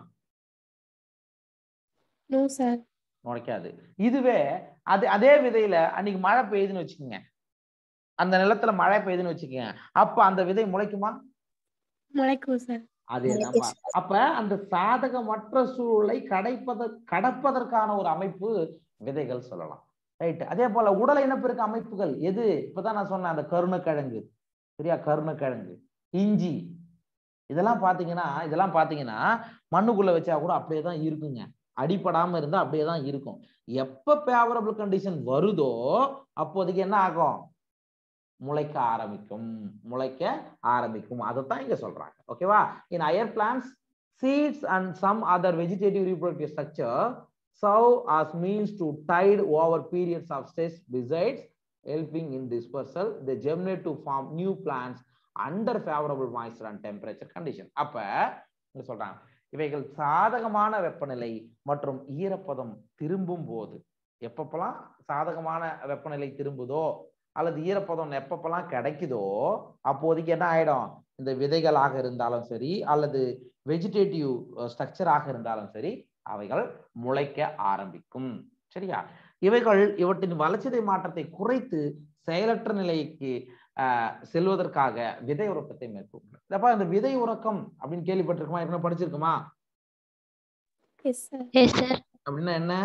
நோ சார் முளைக்காது இதுவே அது அதே விதையில அன்னைக்கு மழை பெய்யுதுன்னு வச்சுக்கோங்க அந்த நிலத்துல மழை பெய்யுதுன்னு வச்சுக்கோங்க அப்ப அந்த விதை முளைக்குமா முளைக்கும் சார் அதேதான்ப்பா அப்ப அந்த சாதகமற்ற சூழலை கடைப்பத கடப்பதற்கான ஒரு அமைப்பு விதைகள் சொல்லலாம் ரைட் அதே போல உடல் இனப்பெருக்க அமைப்புகள் எது இப்பதான் நான் சொன்னேன் அந்த கருணக்கிழங்கு சரியா கருணக்கிழங்கு இஞ்சி இதெல்லாம் பாத்தீங்கன்னா இதெல்லாம் பாத்தீங்கன்னா மண்ணுக்குள்ள வச்சா கூட அப்படியே தான் இருக்குங்க அடிப்படாம இருந்தா அப்படியே தான் இருக்கும் எப்ப ஃபேவரபிள் கண்டிஷன் வருதோ அப்போதைக்கு என்ன ஆகும் முளைக்க ஆரம்பிக்கும் முளைக்க ஆரம்பிக்கும் அதைத்தான் இங்க சொல்றாங்க ஓகேவா in higher plants seeds and some other vegetative reproductive structure serve as means to tide over periods of stress besides helping in dispersal they germinate to form new plants under favorable moisture and temperature condition அப்ப இங்க சொல்றாங்க இவைகள் சாதகமான வெப்பநிலை மற்றும் ஈரப்பதம் திரும்பும் போது எப்பப்பெல்லாம் சாதகமான வெப்பநிலை திரும்புதோ அல்லது ஈரப்பதம் எப்பப்பெல்லாம் கிடைக்குதோ அப்போதைக்கு என்ன ஆயிடும் இந்த விதைகளாக இருந்தாலும் சரி அல்லது வெஜிடேட்டிவ் ஸ்ட்ரக்சராக இருந்தாலும் சரி அவைகள் முளைக்க ஆரம்பிக்கும் சரியா இவைகள் இவற்றின் வளர்ச்சிதை மாற்றத்தை குறைத்து செயலற்ற நிலைக்கு செல்வதற்காக விதை உறக்கத்தை மேற்கொள்கிறது அப்ப இந்த விதை உறக்கம் அப்படின்னு கேள்விப்பட்டிருக்குமா ஏற்கனவே படிச்சிருக்குமா எஸ் சார் எஸ் சார் அப்படின்னா என்ன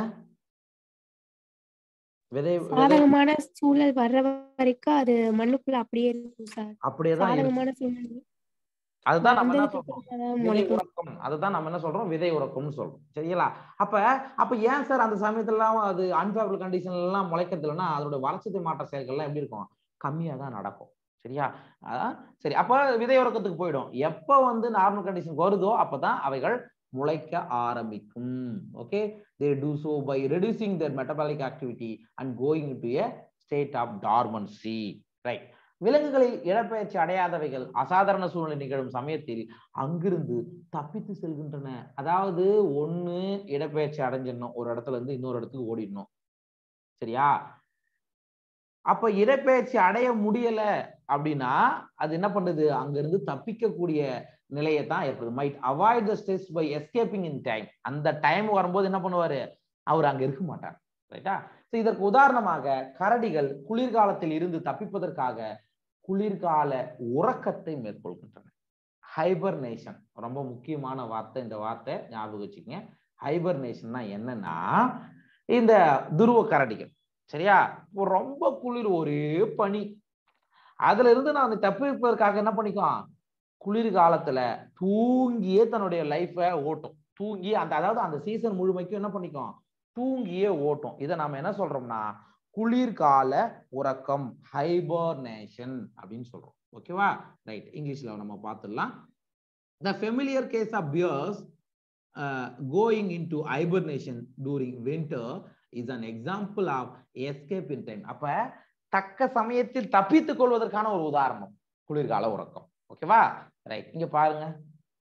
விதை விதை சாதகமான சூழல் வர்ற வரைக்கும் அது மண்ணுக்குள்ள அப்படியே இருக்கும் சார் அப்படியேதான் இருக்கும். சாதகமான சூழ்நிலை அதுதான் நம்ம என்ன வந்ததுக்கு சொல்றோம் அப்புறம் தான் விதை முளைக்கும் உறக்கம் அதுதான் நம்ம என்ன சொல்றோம் விதை உறக்கம்னு சொல்றோம் சரிங்களா அப்ப அப்ப ஏன் சார் அந்த சமயத்துல அது அன்ஃபேவரபிள் கண்டிஷன்ல எல்லாம் முளைக்கிறது இல்லைன்னா அதோட வளர்ச்சி மாற்ற செயல்கள்லாம் எப்படி இருக்கும் கம்மியா தான் நடக்கும் சரியா அதான் சரி அப்ப விதை உறக்கத்துக்கு போயிடும் எப்ப வந்து நார்மல் கண்டிஷன் வருதோ அப்பதான் அவைகள் முளைக்க ஆரம்பிக்கும் okay they do so by reducing their metabolic activity and going into a state of dormancy right விலங்குகளில் இடப்பெயர்ச்சி அடையாதவைகள் அசாதாரண சூழ்நிலை நிகழும் சமயத்தில் அங்கிருந்து தப்பித்து செல்கின்றன அதாவது ஒண்ணு இடப்பெயர்ச்சி அடைஞ்சிடணும் ஒரு இடத்துல இருந்து இன்னொரு இடத்துக்கு ஓடிடணும் சரியா அப்ப இடப்பெயர்ச்சி அடைய முடியல அப்படின்னா அது என்ன பண்ணுது அங்கிருந்து தப்பிக்கக்கூடிய நிலையை தான் ஏற்படுது might avoid the stress by escaping in time அந்த டைம் வரும்போது என்ன பண்ணுவாரு அவர் அங்க இருக்க மாட்டார் ரைட்டா ஸோ இதற்கு உதாரணமாக கரடிகள் குளிர்காலத்தில் இருந்து தப்பிப்பதற்காக குளிர்கால உறக்கத்தை மேற்கொள்கின்றன ஹைபர்னேஷன் ரொம்ப முக்கியமான வார்த்தை இந்த வார்த்தை ஞாபகம் வச்சுக்கங்க ஹைபர்னேஷன்னா என்னன்னா இந்த துருவ கரடிகள் சரியா இப்போ ரொம்ப குளிர் ஒரே பனி அதுல இருந்து நான் அந்த தப்பிப்பதற்காக என்ன பண்ணிக்குவான் குளிர் காலத்துல தூங்கியே தன்னுடைய லைஃபை ஓட்டும் தூங்கி அந்த அதாவது அந்த சீசன் முழுமைக்கும் என்ன பண்ணிக்கும் தூங்கியே ஓட்டும் இதை நாம என்ன சொல்றோம்னா குளிர்கால உறக்கம் ஹைபர்னேஷன் அப்படின்னு சொல்றோம் ஓகேவா ரைட் இங்கிலீஷ்ல நம்ம பார்த்துடலாம் the familiar case of bears going into hibernation during winter is an example of escape in time அப்ப தக்க சமயத்தில் தப்பித்துக் கொள்வதற்கான ஒரு உதாரணம் குளிர்கால உறக்கம் ஓகேவா ரைட் இங்க பாருங்க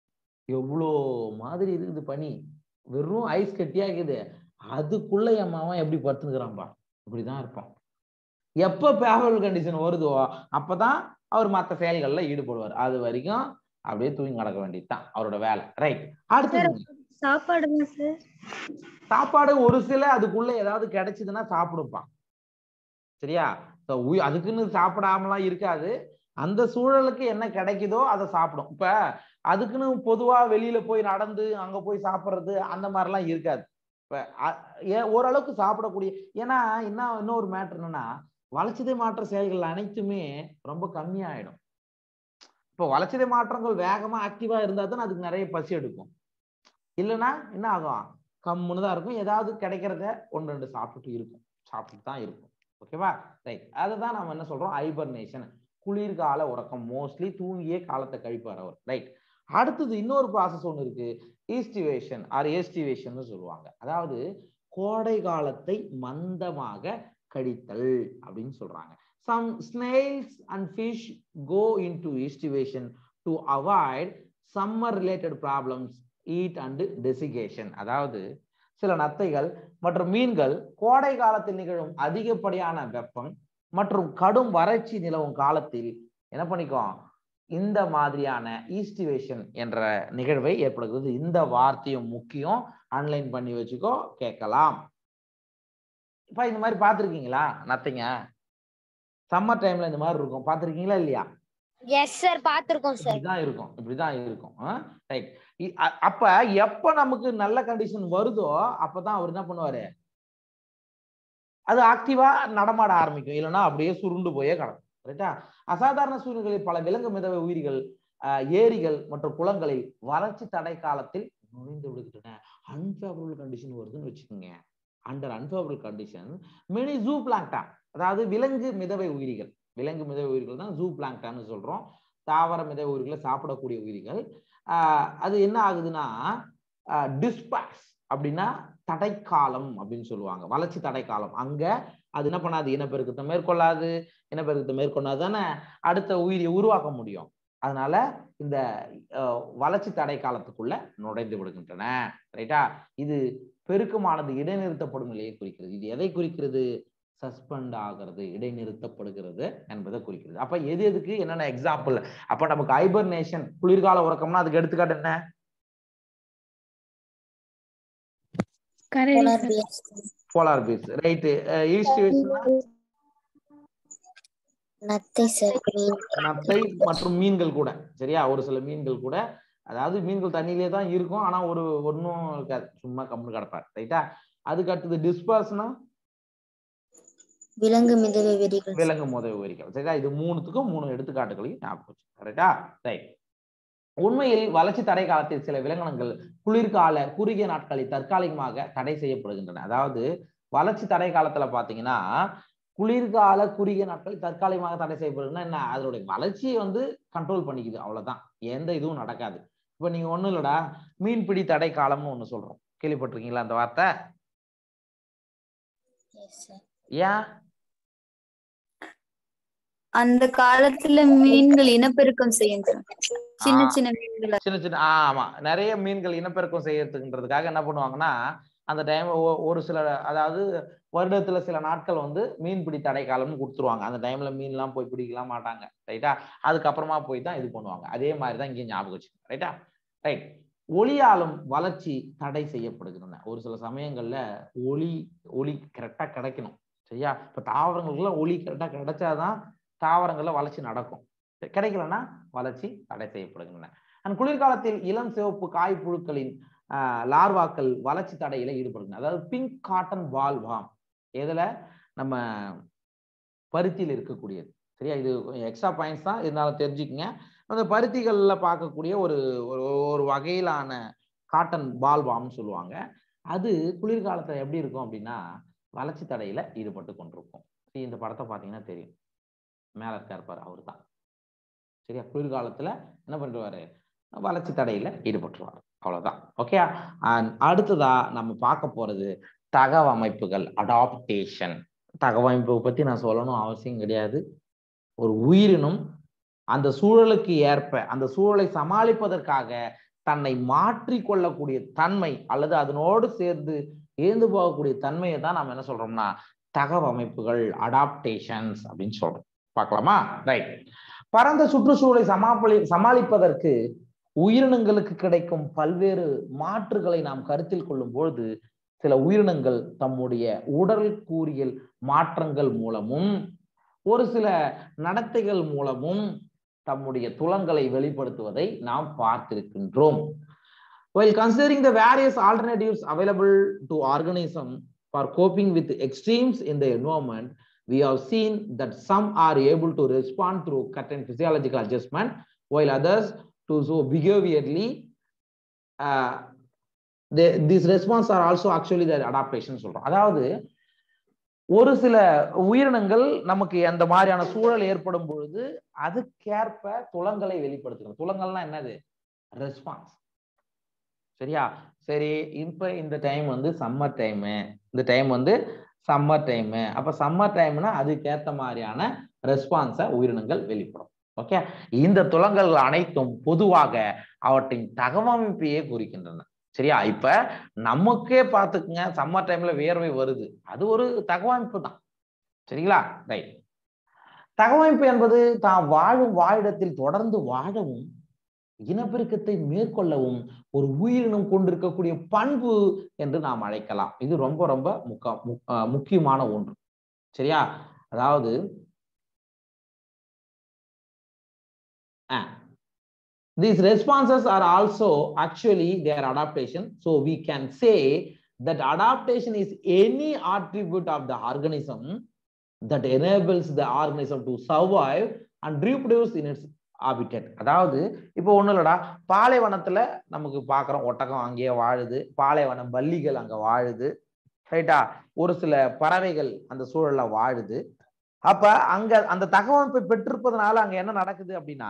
எவ்வளோ மாதிரி இருக்குது பனி வெறும் ஐஸ் கட்டியா இருக்குது அதுக்குள்ள என் மாவன் எப்படி படுத்துக்கிறான்பா இப்படிதான் இருப்பான் எப்ப பேவரபிள் கண்டிஷன் வருதோ அப்பதான் அவர் மற்ற செயல்கள்ல ஈடுபடுவார் அது வரைக்கும் அப்படியே தூங்கி கிடக்க வேண்டியதுதான் அவரோட வேலை ரைட் அடுத்தது சாப்பாடுங்க சார் சாப்பாடு ஒரு சில அதுக்குள்ள ஏதாவது கிடைச்சதுன்னா சாப்பிடுப்பான் சரியா So, உய்- அதுக்குன்னு சாப்பிடாமலாம் இருக்காது அந்த சூழலுக்கு என்ன கிடைக்குதோ அதை சாப்பிடும் இப்ப அதுக்குன்னு பொதுவா வெளியில போய் நடந்து அங்க போய் சாப்பிடுறது அந்த மாதிரிலாம் இருக்காது இப்ப அ- ஏ- ஓரளவுக்கு சாப்பிடக்கூடிய ஏன்னா என்ன இன்னொரு மேட்டர் என்னன்னா வளர்ச்சிதை மாற்ற செயல்கள் அனைத்துமே ரொம்ப கம்மியாயிடும் இப்போ வளர்ச்சிதை மாற்றங்கள் வேகமா ஆக்டிவா இருந்தா தான் அதுக்கு நிறைய பசி எடுக்கும் இல்லைன்னா என்ன ஆகும் கம்முன்னு தான் இருக்கும் ஏதாவது கிடைக்கிறத ஒன்று ரெண்டு சாப்பிட்டுட்டு இருக்கும் சாப்பிட்டுட்டு தான் இருக்கும் ஓகேவா ரைட் அதுதான் நம்ம என்ன சொல்றோம் ஹைபர்னேஷன் குளிர்கால உறக்கம் மோஸ்ட்லி தூங்கியே காலத்தை கழிப்பார் அவர் ரைட் அடுத்தது இன்னொரு ப்ராசஸ் ஒன்று இருக்கு ஈஸ்டிவேஷன் ஆர் ஏஸ்டிவேஷன் சொல்லுவாங்க அதாவது கோடை காலத்தை மந்தமாக கழித்தல் அப்படின்னு சொல்றாங்க some snails and fish go into aestivation to avoid summer related problems heat and desiccation அதாவது சில நத்தைகள் மற்றும் மீன்கள் கோடை காலத்தில் நிகழும் அதிகப்படியான வெப்பம் மற்றும் கடும் வறட்சி நிலவும் காலத்தில் என்ன பண்ணிக்கும் இந்த மாதிரியான ஈஸ்டிவேஷன் என்ற நிகழ்வை ஏற்படுகிறது இந்த வார்த்தையும் முக்கியம் அன்லைன் பண்ணி வச்சுக்கோ கேட்கலாம் இப்ப இந்த மாதிரி பார்த்திருக்கீங்களா நத்தைங்க சம்மர் டைம்ல இந்த மாதிரி இருக்கும் பார்த்திருக்கீங்களா இல்லையா எஸ் சார் பாத்திருக்கோம் சார் இப்படிதான் இருக்கும் இப்படிதான் இருக்கும் ரைட் அப்ப எப்ப நமக்கு நல்ல கண்டிஷன் வருதோ அப்பதான் அவர் என்ன பண்ணுவாரு அது ஆக்டிவா நடமாட ஆரம்பிக்கும் இல்லைன்னா அப்படியே சுருண்டு போயே கிடக்கும் ரைட்டா அசாதாரண சூழ்நிலைகளில் பல விலங்கு மிதவை உயிரிகள் ஆஹ், ஏரிகள் மற்றும் குளங்களில் வறட்சி தடை காலத்தில் நுழைந்து விடுகின்றன அன்ஃபேவரபிள் கண்டிஷன் வருதுன்னு வச்சுக்கோங்க under unfavourable condition many zooplankton அதாவது விலங்கு மிதவை உயிரிகள் விலங்கு மிதவை உயிரிகள் தான் ஜூ பிளாங்டான்னு சொல்றோம் தாவர மிதவை உயிரிகளை சாப்பிடக்கூடிய உயிரிகள் ஆஹ் அது என்ன ஆகுதுன்னா டிஸ்பாஸ் அப்படின்னா தடைக்காலம் அப்படின்னு சொல்லுவாங்க வளர்ச்சி தடைக்காலம் அங்க அது என்ன பண்ணாது இனப்பெருக்கத்தை மேற்கொள்ளாது இனப்பெருக்கத்தை மேற்கொண்டாது தானே அடுத்த உயிரை உருவாக்க முடியும் அதனால இந்த அஹ், வளர்ச்சி தடை காலத்துக்குள்ள நுழைந்து விடுகின்றன ரைட்டா இது பெருக்கமானது இடைநிறுத்தப்படும் நிலையை குறிக்கிறது இது எதை குறிக்கிறது சஸ்பெண்ட் ஆகிறது இடைநிறுத்தப்படுகிறது என்பதை குறிக்கிறது அப்ப எது எதுக்கு என்னென்ன எக்ஸாம்பிள் அப்ப நமக்கு ஹைபர்னேஷன் குளிர்கால உறக்கம்னா அதுக்கு எடுத்துக்காட்டு என்ன கரடி polar sir bears polar bees right ஈஸ்டிவேஷன்னா நத்தை சார் மீன் நத்தை மற்றும் மீன்கள் கூட சரியா ஒரு சில மீன்கள் கூட அதாவது மீன்கள் தண்ணியிலே தான் இருக்கும் ஆனா ஒரு ஒன்றும் இருக்காது சும்மா கம்முன்னு கிடப்பார் ரைட்டா அதுக்கு அடுத்தது டிஸ்பர்ஸ்னா விலங்கு மிதவை வெறிகள் விலங்கு முதல் உயிரிகள் சரியா இது மூணுத்துக்கும் மூணு எடுத்துக்காட்டுகளையும் ஞாபகம் வச்சு கரெக்டா ரைட் உண்மையில் வளர்ச்சி தடை காலத்தில் சில விலங்கினங்கள் குளிர்கால குறுகிய நாட்களில் தற்காலிகமாக தடை செய்யப்படுகின்றன அதாவது வளர்ச்சி தடை காலத்துல பாத்தீங்கன்னா குளிர்கால குறுகிய நாட்களில் தற்காலிகமாக தடை செய்யப்படுதுன்னா என்ன அதனுடைய வளர்ச்சியை வந்து கண்ட்ரோல் பண்ணிக்குது அவ்வளவுதான் எந்த இதுவும் நடக்காது இப்ப நீங்க ஒண்ணும் இல்லடா மீன்பிடி தடை காலம்னு ஒண்ணு சொல்றோம் கேள்விப்பட்டிருக்கீங்களா அந்த வார்த்தை Yes, sir. ஏன் அந்த காலத்துல மீன்கள் இனப்பெருக்கம் செய்யும் சார் சின்ன ஆ. சின்ன மீன்கள் சின்ன சின்ன ஆ, ஆமா நிறைய மீன்கள் இனப்பெருக்கம் செய்யறதுக்குன்றதுக்காக என்ன பண்ணுவாங்கன்னா அந்த டைம் ஒரு சில அதாவது வருடத்துல சில நாட்கள் வந்து மீன்பிடி தடை காலம்னு கொடுத்துருவாங்க அந்த டைம்ல மீன்லாம் போய் பிடிக்கலாம் மாட்டாங்க ரைட்டா அதுக்கப்புறமா போய் தான் இது பண்ணுவாங்க அதே மாதிரி தான் இங்கே ஞாபகம் வச்சுக்கோங்க ரைட்டா ரைட் ஒளியாலும் வளர்ச்சி தடை செய்யப்படுகின்றன ஒரு சில சமயங்கள்ல ஒளி ஒளி கரெக்டா கிடைக்கணும் சரியா இப்ப தாவரங்களுக்குலாம் ஒளி கரெக்டா கிடைச்சாதான் தாவரங்கள்ல வளர்ச்சி நடக்கும் கிடைக்கலன்னா வளர்ச்சி தடை செய்யப்படுகின்றன அண்ட் குளிர்காலத்தில் இளம் சிவப்பு காய் புழுக்களின் ஆஹ், லார்வாக்கள் வளர்ச்சி தடையில ஈடுபடுகின்றன அதாவது பிங்க் காட்டன் பால் வாம் எதுல நம்ம பருத்தியில் இருக்கக்கூடியது சரியா இது எக்ஸ்ட்ரா பாயிண்ட்ஸ் தான் இருந்தாலும் தெரிஞ்சுக்கங்க அந்த பருத்திகள்ல பார்க்கக்கூடிய ஒரு ஒரு ஒரு வகையிலான காட்டன் பால் வாம்னு சொல்லுவாங்க அது குளிர்காலத்துல எப்படி இருக்கும் அப்படின்னா வளர்ச்சி தடையில ஈடுபட்டு கொண்டிருக்கும் சரி, இந்த படத்தை பார்த்தீங்கன்னா தெரியும் மேல இருக்கார் பாரு அவர் தான் சரியா குளிர்காலத்துல என்ன பண்ணுவாரு வளர்ச்சி தடையில ஈடுபட்டுருவார் அவ்வளவுதான் ஓகே அடுத்ததா நம்ம பார்க்க போறது தகவமைப்புகள் அடாப்டேஷன் தகவமைப்பை பத்தி நான் சொல்லணும் அவசியம் கிடையாது ஒரு உயிரினும் அந்த சூழலுக்கு ஏற்ப அந்த சூழலை சமாளிப்பதற்காக தன்னை மாற்றி கொள்ளக்கூடிய தன்மை அல்லது அதனோடு சேர்ந்து ஏந்து போகக்கூடிய தன்மையை தான் நம்ம என்ன சொல்றோம்னா தகவமைப்புகள் அடாப்டேஷன்ஸ் அப்படின்னு சொல்றோம் பார்க்கலாமா ரைட் பரந்த சுற்றுச்சூழலை சமாளி சமாளிப்பதற்கு உயிரினங்களுக்கு கிடைக்கும் பல்வேறு மாற்றுகளை நாம் கருத்தில் கொள்ளும் பொழுது சில உயிரினங்கள் தம்முடைய உடல் கூறியல் மாற்றங்கள் மூலமும் ஒரு சில நடத்தைகள் மூலமும் தம்முடைய துலங்களை வெளிப்படுத்துவதை நாம் பார்த்திருக்கின்றோம் while considering the various alternatives available to organism for coping with extremes in the environment we have seen that some are able to respond through certain physiological adjustment while others to so behaviorally uh, they, these response are also actually the adaptation சொல்றோம் அதாவது ஒரு சில உயிரினங்கள் நமக்கு அந்த மாதிரியான சூழல் ஏற்படும் பொழுது அதுக்கேற்ப துலங்களை வெளிப்படுத்துகிறது துலங்கள்னா என்னது ரெஸ்பான்ஸ் சரியா சரி இப்ப இந்த டைம் வந்து சம்மர் டைமு இந்த டைம் வந்து சம்மர் டைமு அப்ப சம்மர் டைம்னா அதுக்கேத்த மாதிரியான ரெஸ்பான்ஸை உயிரினங்கள் வெளிப்படும் ஓகே இந்த துலங்கள் அனைத்தும் பொதுவாக அவற்றின் தகவமைப்பையே குறிக்கின்றன சரியா இப்ப நமக்கே பார்த்துக்குங்க சம்மர் டைம்ல வேர்வை வருது அது ஒரு தகவமைப்பு தான் சரிங்களா ரைட் தகவமைப்பு என்பது தான் வாழும் வாழிடத்தில் தொடர்ந்து வாழவும் இனப்பெருக்கத்தை மேற்கொள்ளவும் ஒரு உயிரினம் கொண்டிருக்கக்கூடிய பண்பு என்று நாம் அழைக்கலாம் இது ரொம்ப ரொம்ப முக்க முக்கியமான ஒன்று சரியா அதாவது these responses are also actually their adaptation so we can say that adaptation is any attribute of the organism that enables the organism to survive and reproduce in its habitat அதாவது இப்போ ஒண்ணும் இல்லடா பாலைவனத்துல நமக்கு பாக்குறோம் ஒட்டகம் அங்கேயே வாழுது பாலைவனம் பல்லிகள் அங்க வாழுது ரைட்டா ஒரு சில பறவைகள் அந்த சூழல்ல வாழுது அப்ப அங்க அந்த தகவமைப்பை பெற்றிருப்பதனால அங்க என்ன நடக்குது அப்படின்னா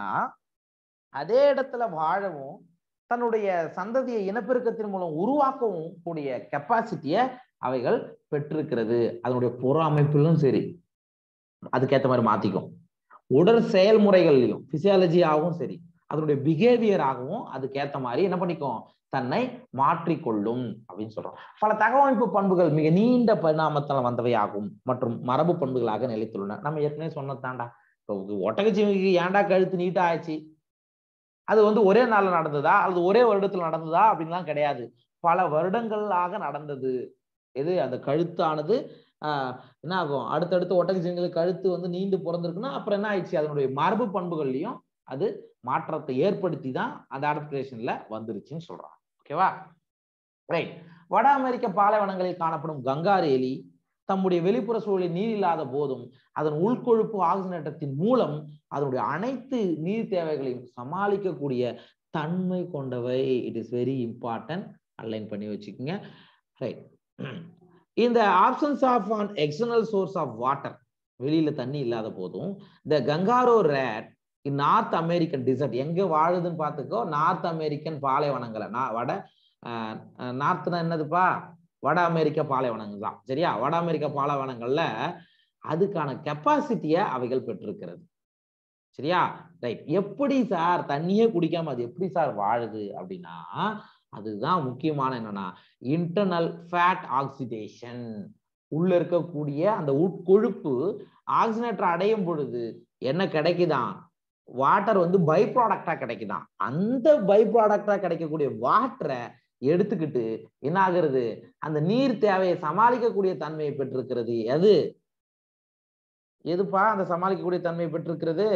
அதே இடத்துல வாழவும் தன்னுடைய சந்ததியை இனப்பெருக்கத்தின் மூலம் உருவாக்கவும் கூடிய கெப்பாசிட்டிய அவைகள் பெற்றிருக்கிறது அதனுடைய புற அமைப்பிலும் சரி அதுக்கேற்ற மாதிரி மாத்திக்கும் உடல் செயல்முறைகளிலும் பிசியாலஜியாகவும் சரி அதனுடைய பிஹேவியராகவும் அதுக்கேற்ற மாதிரி என்ன பண்ணிக்கும் தன்னை மாற்றிக்கொள்ளும் அப்படின்னு சொல்றோம் பல தகவமைப்பு பண்புகள் மிக நீண்ட பரிணாமத்தால் வந்தவையாகும் மற்றும் மரபு பண்புகளாக நிலைத்துள்ளன நம்ம ஏற்கனவே சொன்னதாண்டா இப்போ ஒட்டகச்சிவிக்கு ஏன்டா கழுத்து நீட்டா ஆச்சு அது வந்து ஒரே நாள்ல நடந்ததா அல்லது ஒரே வருடத்துல நடந்ததா அப்படின்லாம் கிடையாது பல வருடங்களாக நடந்தது எது அந்த கழுத்தானது ஆஹ் என்ன ஆகும் அடுத்தடுத்து ஒட்டகச்சிவிங்களுக்கு கழுத்து வந்து நீண்டு பிறந்திருக்குன்னா அப்புறம் என்ன ஆயிடுச்சு அதனுடைய மரபு பண்புகள்லையும் அது மாற்றத்தை ஏற்படுத்தி தான் அந்த அடாப்டேஷன்ல வந்துருச்சுன்னு சொல்றாங்க ஓகேவா ரைட் வட அமெரிக்க பாலைவனங்களில் காணப்படும் கங்காரு எலி தம்முடைய வெளிப்புற சூழலில் நீர் இல்லாத போதும் அதன் உள்கொழுப்பு ஆக்சிஜனேற்றத்தின் மூலம் அதனுடைய அனைத்து நீர் தேவைகளையும் சமாளிக்கக்கூடிய தன்மை கொண்டவை it is very important underline பண்ணி வச்சுக்கோங்க ரைட் இந்த absence of an external source of water வெளியில தண்ணி இல்லாத போதும் இந்த kangaroo rat North American desert எங்க வாழுதுன்னு பார்த்துக்கோ நார்த் அமெரிக்கன் பாலைவனங்களை நான் வட நார்த்னா என்னதுப்பா வட அமெரிக்க பாலைவனங்கள் தான் சரியா வட அமெரிக்க பாலைவனங்கள்ல அதுக்கான கெப்பாசிட்டிய அவைகள் பெற்றிருக்கிறது சரியா ரைட் எப்படி சார் தண்ணியே குடிக்காம அது எப்படி சார் வாழுது அப்படின்னா அதுதான் முக்கியமான என்னன்னா இன்டர்னல் ஃபேட் ஆக்சிடேஷன் உள்ள இருக்கக்கூடிய அந்த உட்கொழுப்பு ஆக்சிஜனேட்டர் அடையும் பொழுது என்ன கிடைக்குதான் வாட்டர் வந்து பை ப்ராடக்டா கிடைக்குதான் அந்த பை ப்ராடக்டா கிடைக்கக்கூடிய வாட்டரை எடுத்துக்கிட்டு என்ன ஆகுறது அந்த நீர் தேவையை சமாளிக்கக்கூடிய தன்மையை பெற்றிருக்கிறது எது எதுப்பா அந்த சமாளிக்கக்கூடிய தன்மையை பெற்றிருக்கிறது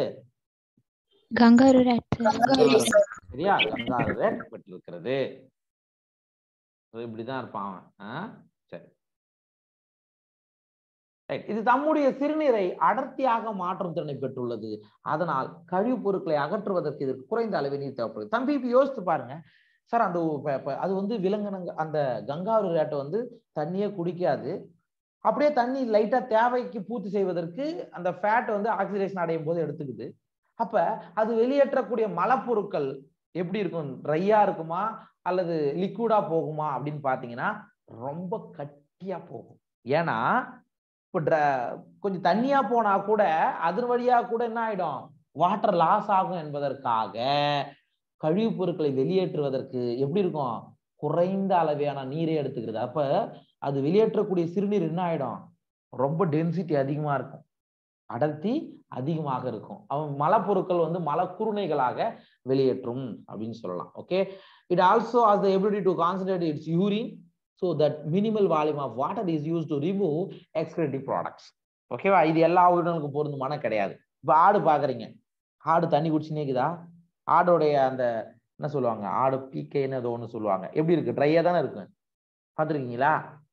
கங்காரு rat. சரியா கங்காரு ரேட் பெற்றிருக்கிறது இப்படிதான் இருப்பான் அவன் ஆ? சரி Right. இது தம்முடைய சிறுநீரை அடர்த்தியாக மாற்றும் திறனை பெற்றுள்ளது அதனால் கழிவுப் பொருட்களை அகற்றுவதற்கு இதற்கு குறைந்த அளவு நீர் தேவைப்படுது தம்பி இப்ப யோசித்து பாருங்க சார் அந்த ப- ப- அது வந்து விலங்கினங்க அந்த கங்காரு ரேட்டை வந்து தண்ணியே குடிக்காது அப்படியே தண்ணி லைட்டா தேவைக்கு பூர்த்தி செய்வதற்கு அந்த ஃபேட் வந்து ஆக்சிடேஷன் அடையும் போது எடுத்துக்குது அப்ப அது வெளியேற்றக்கூடிய மலப்பொருட்கள் எப்படி இருக்கும் ட்ரையா இருக்குமா அல்லது லிக்விடா போகுமா அப்படின்னு பாத்தீங்கன்னா ரொம்ப கட்டியா போகும் ஏன்னா இப்போ dra- கொஞ்சம் தண்ணியா போனா கூட அதன் வழியா கூட என்ன ஆயிடும் வாட்டர் லாஸ் ஆகும் என்பதற்காக கழிவுப் பொருட்களை வெளியேற்றுவதற்கு எப்படி இருக்கும் குறைந்த அளவையான நீரை எடுத்துக்கிறது அப்ப அது வெளியேற்றக்கூடிய சிறுநீர் என்ன ஆயிடும் ரொம்ப டென்சிட்டி அதிகமா இருக்கும் அடர்த்தி அதிகமாக இருக்கும் அவன் மலப்பொருட்கள் வந்து மலக்குருணைகளாக வெளியேற்றும் அப்படின்னு சொல்லலாம் okay it also has the ability to concentrate its urine so that minimal volume of water is use to remove excretory products ஓகேவா இது எல்லா உயிரினங்களுக்கும் பொருந்துமான கிடையாது இப்போ ஆடு பாக்குறீங்க ஆடு தண்ணி குடிச்சுனே இருக்குதா ஆடோடைய அந்த என்ன சொல்லுவாங்க ஆடு பீக்கைன்னு ஏதோ ஒன்று சொல்லுவாங்க எப்படி இருக்கு ட்ரையா தானே இருக்கு பார்த்துருக்கீங்களா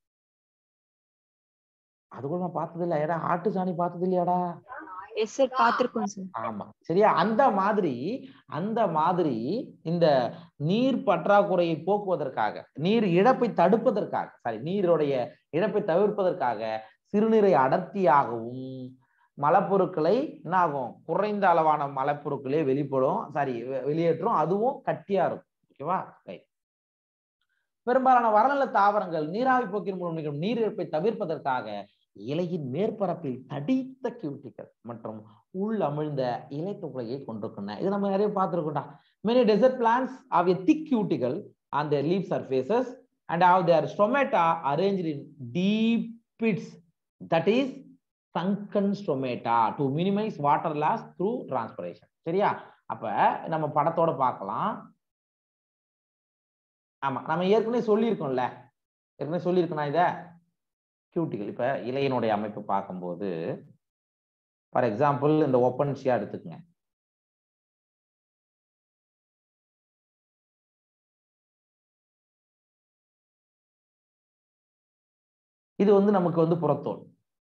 அது கூட நான் பார்த்தது இல்லை ஏடா ஆட்டு சாணி பார்த்தது இல்லையாடா எஸ் சார் பாத்திருக்கோம் சார் ஆமா சரியா அந்த மாதிரி அந்த மாதிரி இந்த நீர் பற்றாக்குறையை போக்குவதற்காக நீர் இழப்பை தடுப்பதற்காக சாரி நீருடைய இழப்பை தவிர்ப்பதற்காக சிறுநீரை அடர்த்தியாகவும் மலப்பொருட்களை என்ன ஆகும் குறைந்த அளவான மலப்பொருட்களே வெளிப்படும் சாரி வெளியேற்றும் அதுவும் கட்டியா இருக்கும் ஓகேவா ரைட் பெரும்பாலான வரநில தாவரங்கள் நீராவி போக்கின் மூலம் நிகழும் நீர் இழப்பை தவிர்ப்பதற்காக இலையின் மேற்பரப்பில் தடித்த கியூட்டிகள் மற்றும் உள் அமிழ்ந்த இலை துளையை கொண்டிருக்கின்றன இது நம்ம நிறைய பார்த்துருக்கோம்டா many desert plants have a thick cuticle on their leaf surfaces and have their stomata arranged in deep pits that is sunken stomata to minimize water loss through transpiration சரியா அப்ப நம்ம படத்தோட பார்க்கலாம் ஆமா நம்ம ஏற்கனவே சொல்லியிருக்கோம்ல ஏற்கனவே சொல்லியிருக்கோம் இத கியூட்டிகள் இப்ப இலையினுடைய அமைப்பு பார்க்கும்போது ஃபார் எக்ஸாம்பிள் இந்த ஒப்பன்சியா எடுத்துக்கங்க இது வந்து நமக்கு வந்து புறத்தோல்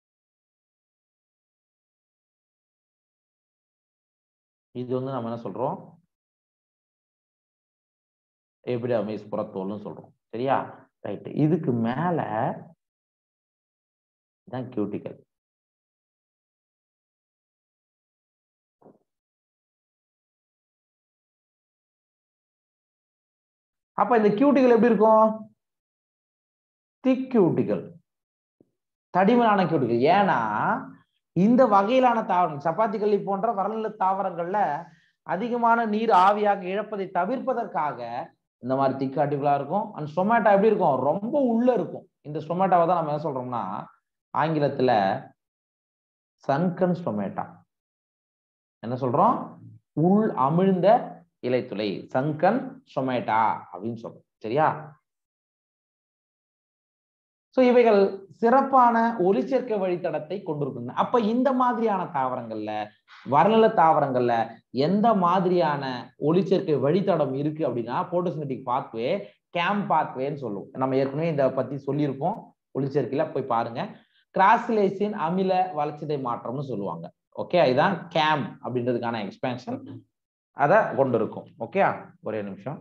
இது வந்து நம்ம என்ன சொல்றோம் எபிடமிஸ் புறத்தோல்னு சொல்றோம் சரியா ரைட் இதுக்கு மேல தான் கியூட்டிக்கல் அப்ப இந்த கியூட்டிகள் எப்படி இருக்கும் திக் கியூட்டிகள் தடிமனான கியூட்டிகள் ஏன்னா இந்த வகையிலான தாவரங்கள் சப்பாத்தி கள்ளி போன்ற வரநில தாவரங்கள்ல அதிகமான நீர் ஆவியாக இழப்பதை தவிர்ப்பதற்காக இந்த மாதிரி திக்காட்டிகளா இருக்கும் அண்ட் ஸ்டொமேட்டோ எப்படி இருக்கும் ரொம்ப உள்ள இருக்கும் இந்த ஸ்டொமேட்டோவை தான் நம்ம என்ன சொல்றோம்னா ஆங்கிலத்துல சன்கன் ஸ்டொமேட்டா என்ன சொல்றோம் உள் அமிழ்ந்த இலைத்துளை சங்கன் ஸ்டொமேட்டா அப்படின்னு சொல்றோம் சரியா சோ இவைகள் சிறப்பான ஒளிச்சேர்க்கை வழித்தடத்தை கொண்டிருக்கின்றன அப்ப இந்த மாதிரியான தாவரங்கள்ல வரநில தாவரங்கள்ல எந்த மாதிரியான ஒளிச்சேர்க்கை வழித்தடம் இருக்கு அப்படின்னா போட்டோசிமெட்டிக் பாத்வே கேம் பாத்வேன்னு சொல்லுவோம் நம்ம ஏற்கனவே இதை பத்தி சொல்லியிருக்கோம் ஒளிச்சேர்க்கையில போய் பாருங்க கிராசிலேசின் அமில வளர்ச்சிதை மாற்றம்னு சொல்லுவாங்க ஓகே இதுதான் கேம் அப்படின்றதுக்கான எக்ஸ்பேன்ஷன் அதை கொண்டு இருக்கும் ஓகே ஒரே நிமிஷம்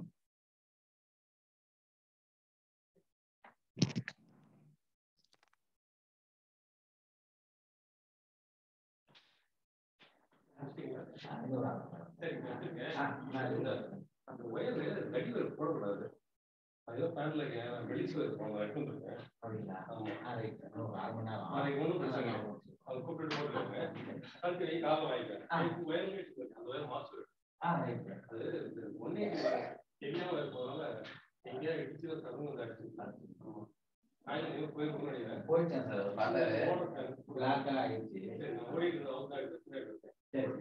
அந்த ஒயர்ல வெடிவர் போடக்கூடாது அது பேண்ட்ல வெளிச்சு வைப்பாங்க நாளைக்கு ஒன்றும் பிரச்சனை இல்லை அது கூப்பிட்டு போட்டுருங்க அதுக்கு நீ காலம் வாங்கிக்க ஒயர் அந்த ஒயர் மாசு அது ஒன்னே தெரியாம இருப்பதனால எங்கேயா இடிச்சு ஒரு தகுந்த வந்து அடிச்சு ஆயிரம் போயிருக்கும் நினைக்கிறேன் போயிட்டேன் சார் பிளாக் ஆயிடுச்சு சரி நான் ஓடிட்டு இருந்த அவங்க எடுத்து சரி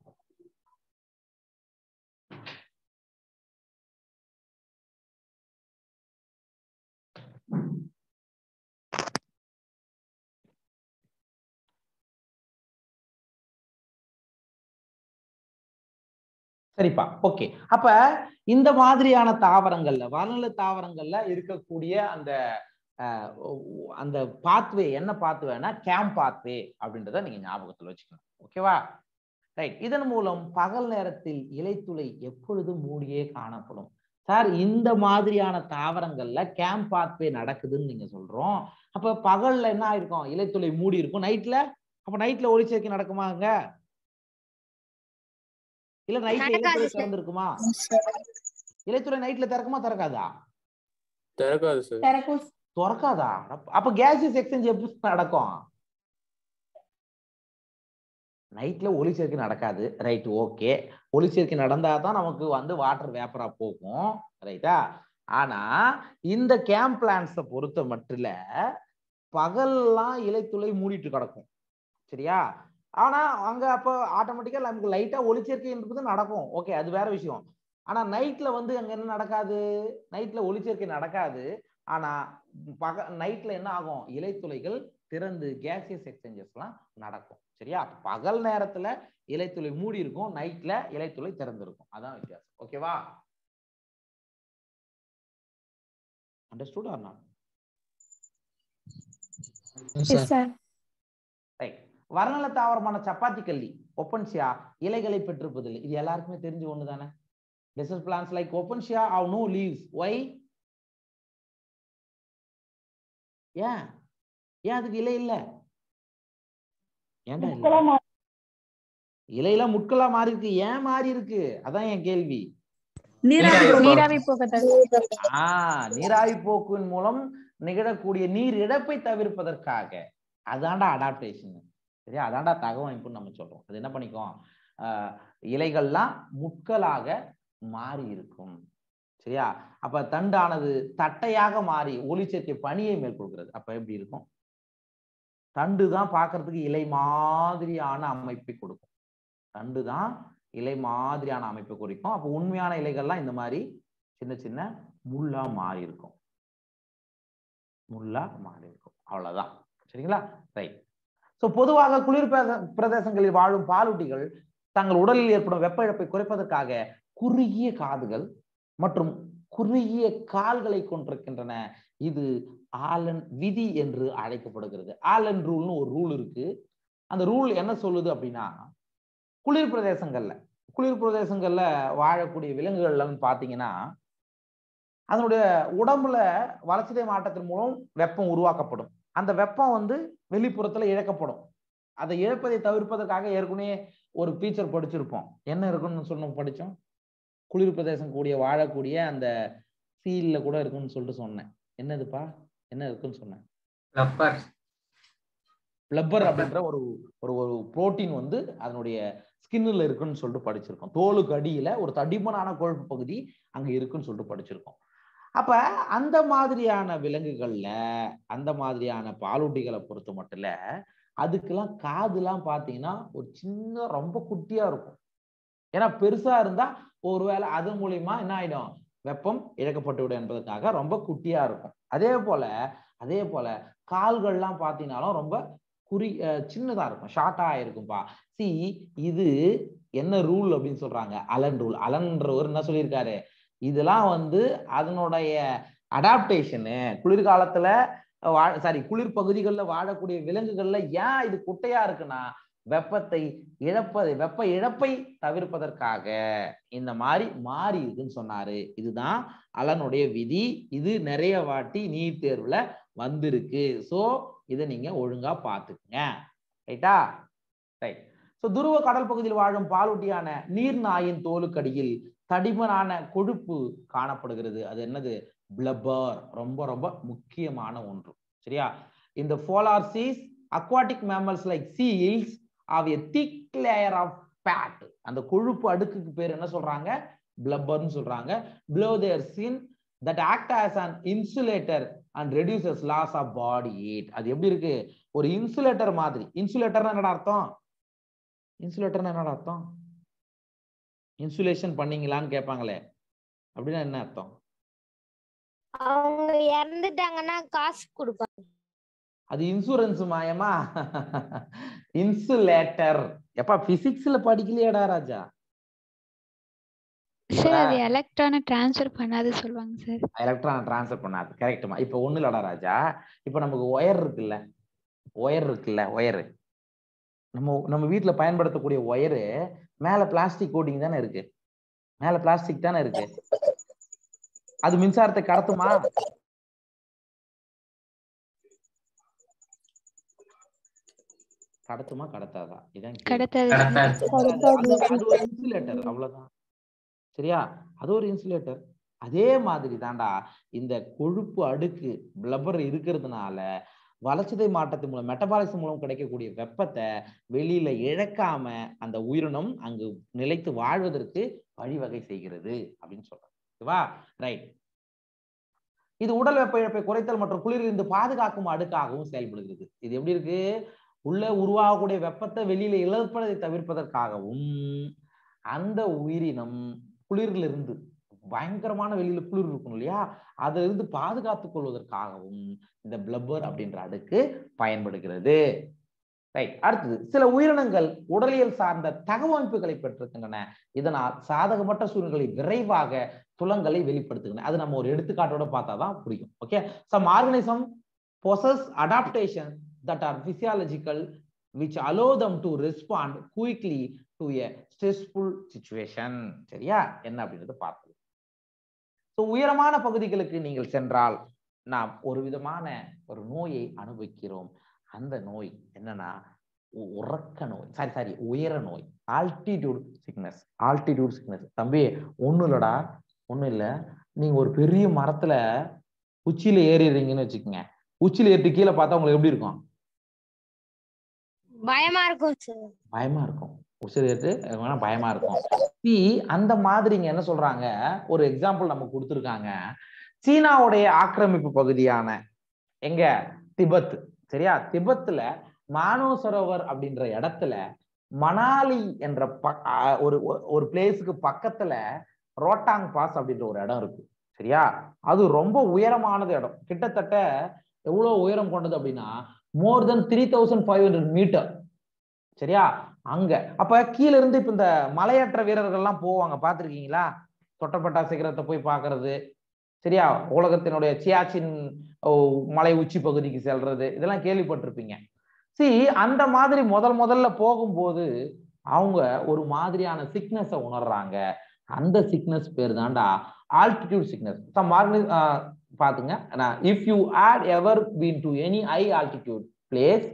சரிப்பா ஓகே அப்ப இந்த மாதிரியான தாவரங்கள்ல வானொலி தாவரங்கள்ல இருக்கக்கூடிய அந்த அஹ், ஒ- அந்த பாத்வே என்ன பாத்வேனா கேம் பாத்வே அப்படின்றத நீங்க ஞாபகத்துல வச்சுக்கணும் ஓகேவா ரைட் இதன் மூலம் பகல் நேரத்தில் இலைத்துளை எப்பொழுதும் மூடியே காணப்படும் சார் இந்த மாதிரியான தாவரங்கள்ல கேம்ப் பாத்வே நடக்குதுன்னு நீங்க சொல்றோம் அப்ப பகல்ல என்ன ஆயிருக்கும் இலைத்துளை மூடி இருக்கும் நைட்ல அப்ப நைட்ல ஒளிச்சேர்க்கை நடக்குமாங்க இல்ல நைட்ல நடக்காது இலைத்துளை sir. திறந்திருக்குமா இலைத்துளை நைட்ல திறக்குமா திறக்காதா திறக்காது சார் திறக்கும் திறக்காதா அப்ப- அப்ப கேசியஸ் எக்ஸ்சேஞ்ச் எப்படி நடக்கும் நைட்ல ஒளிச்சேர்க்கை நடக்காது ரைட் ஓகே ஒளிச்சேர்க்கை நடந்தா தான் நமக்கு வந்து வாட்டர் வேப்பரா போகும் ரைட்டா ஆனா இந்த கேம்ப் பிளான்ஸை பொறுத்த மட்டும் பகல்லாம் இலைத்துளை மூடிட்டு கிடக்கும் சரியா ஆனா அங்க அப்போ ஆட்டோமேட்டிக்கா நமக்கு லைட்டா ஒளிச்சேர்க்கைன்றது நடக்கும் ஓகே அது வேற விஷயம் ஆனா நைட்ல வந்து அங்க என்ன நடக்காது நைட்ல ஒளிச்சேர்க்கை நடக்காது ஆனா பக நைட்ல என்ன ஆகும் இலைத்துளைகள் திறந்து கேசியஸ் எக்ஸ்சேஞ்சஸ்லாம் நடக்கும் சரியா அப்ப பகல் நேரத்துல இலைத்துளை மூடி இருக்கும் நைட்ல இலைத்துளை திறந்திருக்கும் அதான் வித்தியாசம் ஓகேவா understood or not yes sir right வர்ணல தாவரமான சப்பாத்தி கல்லி ஒப்பன்சியா இலைகளை பெற்றிருப்பதில்லை இது எல்லாருக்குமே தெரிஞ்ச ஒண்ணு தானே desert plants like Opuntia have no leaves why ஏன் ஏன் அதுக்கு இலை இல்ல ஏன்டா இல்ல இலையெல்லாம் முட்களா மாறி இருக்கு ஏன் மாறி இருக்கு அதான் என் கேள்வி நீராவி போக்கத்தான் ஆஹ் நீராவி போக்கின் மூலம் நிகழக்கூடிய நீர் இழப்பை தவிர்ப்பதற்காக அதான்டா அடாப்டேஷன் சரியா அதான்டா தகவமைப்புன்னு நம்ம சொல்றோம் அது என்ன பண்ணிக்கும் ஆஹ் இலைகள்லாம் முட்களாக மாறி இருக்கும் சரியா அப்ப தண்டானது தட்டையாக மாறி ஒளிச்சேர்க்கை பணியை மேற்கொள்கிறது அப்ப எப்படி இருக்கும் தண்டு தான் பார்க்கிறதுக்கு இலை மாதிரியான அமைப்பை கொடுக்கும் தண்டு தான் இலை மாதிரியான அமைப்பை குறிக்கும் அப்போ உண்மையான இலைகள்லாம் இந்த மாதிரி சின்ன சின்ன முள்ளா மாறி இருக்கும் முள்ளா மாறி இருக்கும் அவ்வளவுதான் சரிங்களா ரைட் ஸோ பொதுவாக குளிர் பிரதே- பிரதேசங்களில் வாழும் பாலூட்டிகள் தங்கள் உடலில் ஏற்படும் வெப்ப இழப்பை குறைப்பதற்காக குறுகிய காதுகள் மற்றும் குறுகிய கால்களை கொண்டிருக்கின்றன இது ஆலன் விதி என்று அழைக்கப்படுகிறது ஆலன் ரூல்னு ஒரு ரூல் இருக்கு அந்த ரூல் என்ன சொல்லுது அப்படின்னா குளிர் பிரதேசங்கள்ல குளிர் பிரதேசங்கள்ல வாழக்கூடிய விலங்குகள்லாம் பாத்தீங்கன்னா அதனுடைய உடம்புல வளர்ச்சிதை மாற்றத்தின் மூலம் வெப்பம் உருவாக்கப்படும் அந்த வெப்பம் வந்து வெளிப்புறத்துல இழக்கப்படும் அதை இழப்பதை தவிர்ப்பதற்காக ஏற்கனவே ஒரு ஃபீச்சர் படிச்சிருப்போம் என்ன இருக்குன்னு சொன்ன படிச்சோம் குளிர் பிரதேசம் கூடிய வாழக்கூடிய அந்த ஃபீல்ல கூட இருக்குன்னு சொல்லிட்டு சொன்னேன் என்னதுப்பா என்ன இருக்குன்னு சொன்னேன் ரப்பர் பிளப்பர் அப்படின்ற ஒரு ஒரு ஒரு புரோட்டீன் வந்து அதனுடைய ஸ்கின்னுல இருக்குன்னு சொல்லிட்டு படிச்சிருக்கோம் தோலுக்கு அடியில ஒரு தடிமனான கொழுப்பு பகுதி அங்க இருக்குன்னு சொல்லிட்டு படிச்சிருக்கோம் அப்ப அந்த மாதிரியான விலங்குகள்ல அந்த மாதிரியான பாலூட்டிகளை பொறுத்த மட்டும் இல்ல அதுக்கெல்லாம் காதுலாம் பாத்தீங்கன்னா ஒரு சின்ன ரொம்ப குட்டியா இருக்கும் ஏன்னா பெருசா இருந்தா ஒருவேளை அது மூலியமா என்ன ஆயிடும் வெப்பம் இழக்கப்பட்டு விடும் என்பதற்காக ரொம்ப குட்டியா இருக்கும் அதே போல அதே போல கால்கள்லாம் பார்த்தீங்கன்னாலும் ரொம்ப குறி அஹ் சின்னதா இருக்கும் ஷார்ட்டா இருக்கும்பா சி இது என்ன ரூல் அப்படின்னு சொல்றாங்க அலன் ரூல் அலன்றவர் என்ன சொல்லியிருக்காரு இதெல்லாம் வந்து அதனுடைய அடாப்டேஷனு குளிர்காலத்துல வாழ சாரி குளிர் பகுதிகளில் வாழக்கூடிய விலங்குகள்ல ஏன் இது குட்டையா இருக்குன்னா வெப்பத்தை இழப்பதை வெப்ப இழப்பை தவிர்ப்பதற்காக இந்த மாதிரி மாறி இருக்குன்னு சொன்னாரு இதுதான் அலனுடைய விதி இது நிறைய வாட்டி நீட் தேர்வுல வந்திருக்கு சோ இதை நீங்க ஒழுங்கா பாத்துக்குங்க ரைட்டா ரைட் ஸோ துருவ கடல் பகுதியில் வாழும் பாலூட்டியான நீர்நாயின் தோலுக்கடியில் தடிமனான கொழுப்பு காணப்படுகிறது அது என்னது பிளப்பர் ரொம்ப ரொம்ப முக்கியமான ஒன்று சரியா இந்த polar seas aquatic mammals like seals have a thick layer of fat அந்த கொழுப்பு அடுக்குக்கு பேர் என்ன சொல்றாங்க பிளப்பர்னு சொல்றாங்க below their skin that act as an insulator and reduces loss of body heat அது எப்படி இருக்கு ஒரு இன்சுலேட்டர் மாதிரி இன்சுலேட்டர்னா என்னடா அர்த்தம் இன்சுலேட்டர்னா என்னடா அர்த்தம் இன்சுலேஷன் பண்ணீங்களான்னு கேட்பாங்களே அப்படின்னா என்ன அர்த்தம் அவங்க இறந்துட்டாங்கன்னா காசு கொடுப்பாங்க அது இன்சூரன்ஸ் மாயமா இன்சுலேட்டர் எப்பா பிசிக்ஸ்ல படிக்கலையாடா ராஜா சார் அது எலக்ட்ரானை ட்ரான்ஸ்ஃபர் பண்ணாது சொல்லுவாங்க சார் எலக்ட்ரான் டிரான்ஸ்ஃபர் பண்ணாது கரெக்டுமா இப்போ ஒண்ணு இல்லடா ராஜா இப்போ நமக்கு ஒயர் இருக்குல்ல ஒயர் இருக்குல்ல ஒயரு நம்ம நம்ம வீட்ல பயன்படுத்தக்கூடிய ஒயரு மேல பிளாஸ்டிக் கோட்டிங் தானே இருக்கு மேல பிளாஸ்டிக் தானே இருக்கு அது மின்சாரத்தை கடத்துமா கடத்துமா கடத்தாதா இதான் கேள்வி. கடத்தாது அது அது ஒரு இன்சுலேட்டர் அவ்வளவுதான் சரியா அது ஒரு இன்சுலேட்டர் அதே மாதிரி தான்டா இந்த கொழுப்பு அடுக்கு பிளபர் இருக்கிறதுனால வளர்ச்சிதை மாற்றத்தின் மூலம் மெட்டபாலிசம் மூலம் கிடைக்கக்கூடிய வெப்பத்தை வெளியில இழக்காம அந்த உயிரினம் அங்கு நிலைத்து வாழ்வதற்கு வழிவகை செய்கிறது அப்படின்னு சொல்றோம் ஓகேவா ரைட் இது உடல் வெப்ப இழப்பை குறைத்தல் மற்றும் குளிரிலிருந்து பாதுகாக்கும் அடுக்காகவும் செயல்படுகிறது இது எப்படி இருக்கு உள்ள உருவாகக்கூடிய வெப்பத்தை வெளியில இழப்பதை தவிர்ப்பதற்காகவும் அந்த உயிரினம் குளிரிலிருந்து பயங்கரமான வெளியில குளிர் இருக்கும் இல்லையா அதுல இருந்து பாதுகாத்துக் கொள்வதற்காகவும் இந்த பிளப்பர் அப்படின்ற அடுக்கு பயன்படுகிறது ரைட் அடுத்தது சில உயிரினங்கள் உடலியல் சார்ந்த தகவமைப்புகளை பெற்றிருக்கின்றன இதனால் சாதகமற்ற சூழ்நிலைகளை விரைவாக துலங்களை வெளிப்படுத்துகின்றன அது நம்ம ஒரு எடுத்துக்காட்டோட பார்த்தாதான் புரியும் okay some organism possess adaptation that are physiological which allow them to respond quickly to a stressful situation சரியா என்ன அப்படின்றத பார்ப்போம் ஸோ உயரமான பகுதிகளுக்கு நீங்கள் சென்றால் நாம் ஒரு விதமான ஒரு நோயை அனுபவிக்கிறோம் அந்த நோய் என்னன்னா உ- உறக்க நோய் சாரி சாரி உயர நோய் ஆல்டிடியூட் சிக்னஸ் ஆல்டிடியூட் சிக்னஸ் தம்பி ஒன்றும் இல்லடா ஒன்றும் இல்லை நீங்க ஒரு பெரிய மரத்துல உச்சியில ஏறிடுறீங்கன்னு வச்சுக்கோங்க உச்சியில ஏறிட்டு கீழே பார்த்தா உங்களுக்கு எப்படி இருக்கும் பயமா இருக்கும் சார் பயமா இருக்கும் உச்சியில ஏறிட்டு வேணா பயமா இருக்கும் சி அந்த மாதிரிங்க என்ன சொல்றாங்க ஒரு எக்ஸாம்பிள் நம்ம கொடுத்துருக்காங்க சீனாவுடைய ஆக்கிரமிப்பு பகுதியான எங்க திபெத் சரியா திபெத்ல மானோசரோவர் அப்படின்ற இடத்துல மணாலி என்ற ப- அஹ் ஒரு ஒரு- ஒரு பிளேஸுக்கு பக்கத்துல ரோட்டாங் பாஸ் அப்படின்ற ஒரு இடம் இருக்கு சரியா அது ரொம்ப உயரமானது இடம் கிட்டத்தட்ட எவ்வளவு உயரம் கொண்டது அப்படின்னா more than three thousand five hundred metre சரியா அங்க அப்ப கீழ இருந்து இப்ப இந்த மலையேற்ற வீரர்கள்லாம் போவாங்க பார்த்திருக்கீங்களா தொட்டப்பட்டா சிகரத்தை போய் பார்க்கிறது சரியா உலகத்தினுடைய சியாச்சின் ஓ, மலை உச்சி பகுதிக்கு செல்றது இதெல்லாம் கேள்விப்பட்டிருப்பீங்க சி அந்த மாதிரி முதல் முதல்ல போகும்போது அவங்க ஒரு மாதிரியான சிக்னஸை உணர்றாங்க அந்த சிக்னஸ் பேர் தான்டா ஆல்டிடியூட் சிக்னஸ் சம் பாத்துங்க if you had ever been to any high altitude place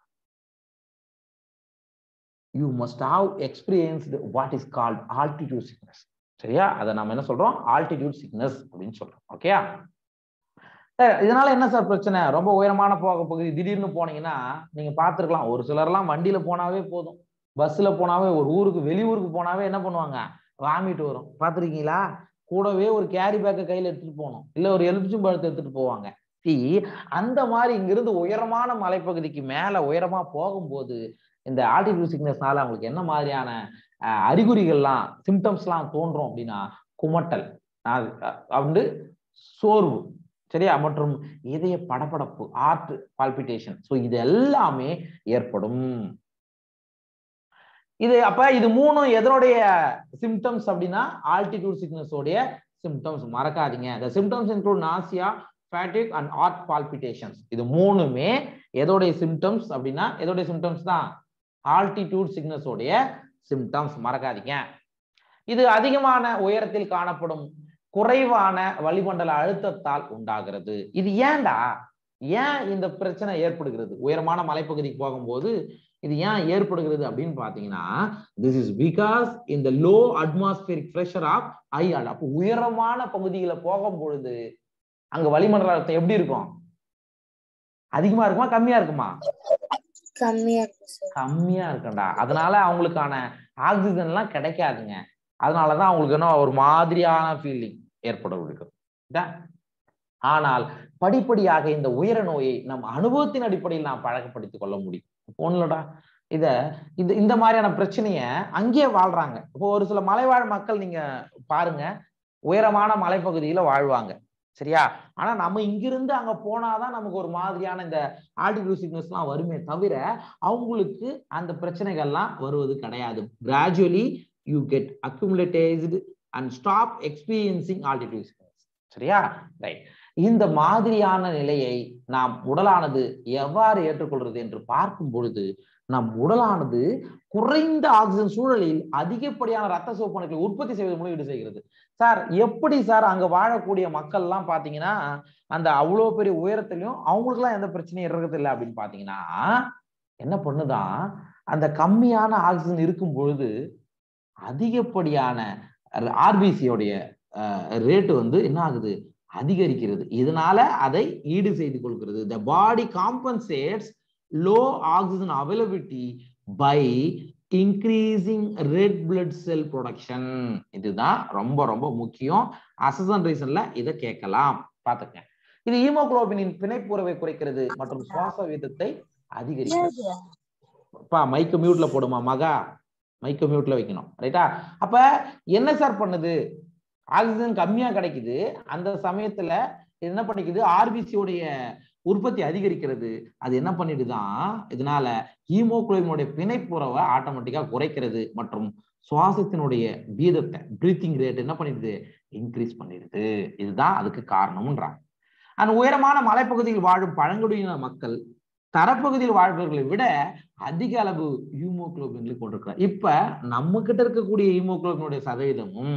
you must have experienced what is called altitude sickness சரியா அதை நம்ம என்ன சொல்றோம் ஆல்டிடியூட் சிக்னஸ் அப்படின்னு சொல்றோம் ஓகேயா இதனால என்ன சார் பிரச்சனை ரொம்ப உயரமான போக பகுதி திடீர்னு போனீங்கன்னா நீங்க பார்த்திருக்கலாம் ஒரு சிலர்லாம் வண்டியில போனாவே போதும் பஸ்ல போனாவே ஒரு ஊருக்கு வெளியூருக்கு போனாவே என்ன பண்ணுவாங்க வாமிட் வரும் பார்த்திருக்கீங்களா கூடவே ஒரு கேரி பேக்கை கையில எடுத்துட்டு போகணும் இல்ல ஒரு எலுமிச்சும் பழத்தை எடுத்துட்டு போவாங்க See, அந்த மாதிரி இங்கிருந்து உயரமான மலைப்பகுதிக்கு மேல உயரமா போகும்போது இந்த ஆல்டிடியூட் சிக்னஸ்னால அவங்களுக்கு என்ன மாதிரியான அஹ், அறிகுறிகள்லாம் சிம்டம்ஸ்லாம் தோன்றும் அப்படின்னா குமட்டல் அது, அஹ், வந்து சோர்வு சரியா மற்றும் இதய படபடப்பு ஆர்ட் பால்பிட்டேஷன் ஸோ இது எல்லாமே ஏற்படும் இது அப்ப இது மூணும் எதனுடைய சிம்டம்ஸ் அப்படின்னா ஆல்டிடியூட் சிக்னஸ் உடைய சிம்டம்ஸ் மறக்காதீங்க the symptoms include nausea fatigue and heart palpitations இது மூணுமே எதோடைய சிம்டம்ஸ் அப்படின்னா எதோடைய சிம்டம்ஸ் தான் ஆல்டிடியூட் சிக்னஸ் உடைய சிம்டம்ஸ் மறக்காதீங்க இது அதிகமான உயரத்தில் காணப்படும் குறைவான வளிமண்டல அழுத்தத்தால் உண்டாகிறது இது ஏன்டா ஏன் இந்த பிரச்சனை ஏற்படுகிறது உயரமான மலைப்பகுதிக்கு போகும்போது இது ஏன் ஏற்படுகிறது அப்படின்னு பாத்தீங்கன்னா திஸ் இஸ் பிகாஸ் இந்த low atmospheric pressure of high அப்போ உயரமான பகுதிகளை போகும் பொழுது அங்க வளிமண்டல அழுத்தம் எப்படி இருக்கும் அதிகமா இருக்குமா கம்மியா இருக்குமா கம்மியா இருக்கு சார் கம்மியா இருக்கும்டா அதனால அவங்களுக்கான ஆக்சிஜன் எல்லாம் கிடைக்காதுங்க அதனாலதான் அவங்களுக்கு என்ன ஒரு மாதிரியான ஃபீலிங் ஏற்பட விடுக்கும் ஆனால் படிப்படியாக இந்த உயர நோயை நம் அனுபவத்தின் அடிப்படையில் நாம் பழக்கப்படுத்திக் கொள்ள முடியும் ஒண்ணுலடா இத இந்த இந்த மாதிரியான பிரச்சனைய அங்கேயே வாழ்றாங்க இப்போ ஒரு சில மலைவாழ் மக்கள் நீங்க பாருங்க உயரமான மலைப்பகுதியில வாழ்வாங்க சரியா ஆனா நம்ம இங்கிருந்து அங்க போனாதான் நமக்கு ஒரு மாதிரியான இந்த ஆல்டிடியூட் சிக்னஸ் எல்லாம் வருமே தவிர அவங்களுக்கு அந்த பிரச்சனைகள்லாம் வருவது கிடையாது gradually you get acclimatised and stop experiencing altitude sickness சரியா ரைட் இந்த மாதிரியான நிலையை நாம் உடலானது எவ்வாறு ஏற்றுக்கொள்றது என்று பார்க்கும் பொழுது நம் உடலானது குறைந்த ஆக்சிஜன் சூழலில் அதிகப்படியான ரத்த சிவப்பணுக்களை உற்பத்தி செய்வது மூலம் ஈடு செய்கிறது சார் எப்படி சார் அங்க வாழக்கூடிய மக்கள் எல்லாம் பாத்தீங்கன்னா அந்த அவ்வளவு பெரிய உயரத்திலையும் அவங்களுக்குலாம் எந்த பிரச்சனையும் இருக்கிறது இல்லை அப்படின்னு பாத்தீங்கன்னா என்ன பண்ணுதான் அந்த கம்மியான ஆக்சிஜன் இருக்கும் பொழுது அதிகப்படியான ஆர்பிசியோடைய ரேட்டு வந்து என்ன ஆகுது அதிகரிக்கிறது இதனால அதை ஈடு செய்து கொள்கிறது the body compensates low oxygen availability by increasing red blood cell production இதுதான் ரொம்ப ரொம்ப முக்கியம் அசசன் ரீசன்ல இதை கேட்கலாம் பார்த்துக்கங்க இது ஹீமோகுளோபினின் பிணைப்புறவை குறைக்கிறது மற்றும் சுவாச வீதத்தை அதிகரிக்கிறது பா மைக்க மியூட்ல போடுமா மகா மைக்க மியூட்ல வைக்கணும் ரைட்டா அப்ப என்ன சார் பண்ணுது ஆக்சிஜன் கம்மியா கிடைக்குது அந்த சமயத்துல இது என்ன பண்ணிக்குது ஆர்பிசி உடைய உற்பத்தி அதிகரிக்கிறது அது என்ன பண்ணிடுதான் இதனால ஹீமோகுளோபினுடைய பிணைப்புறவை ஆட்டோமேட்டிக்கா குறைக்கிறது மற்றும் சுவாசத்தினுடைய வீதத்தை பிரீத்திங் ரேட் என்ன பண்ணிடுது இன்க்ரீஸ் பண்ணிடுது இதுதான் அதுக்கு காரணம்ன்றாங்க அந்த உயரமான மலைப்பகுதியில் வாழும் பழங்குடியின மக்கள் தரப்பகுதியில் வாழ்பவர்களை விட அதிக அளவு ஹீமோகுளோபின்களை கொண்டிருக்கிறார் இப்ப நம்ம கிட்ட இருக்கக்கூடிய ஹீமோகுளோபினுடைய சதவீதமும்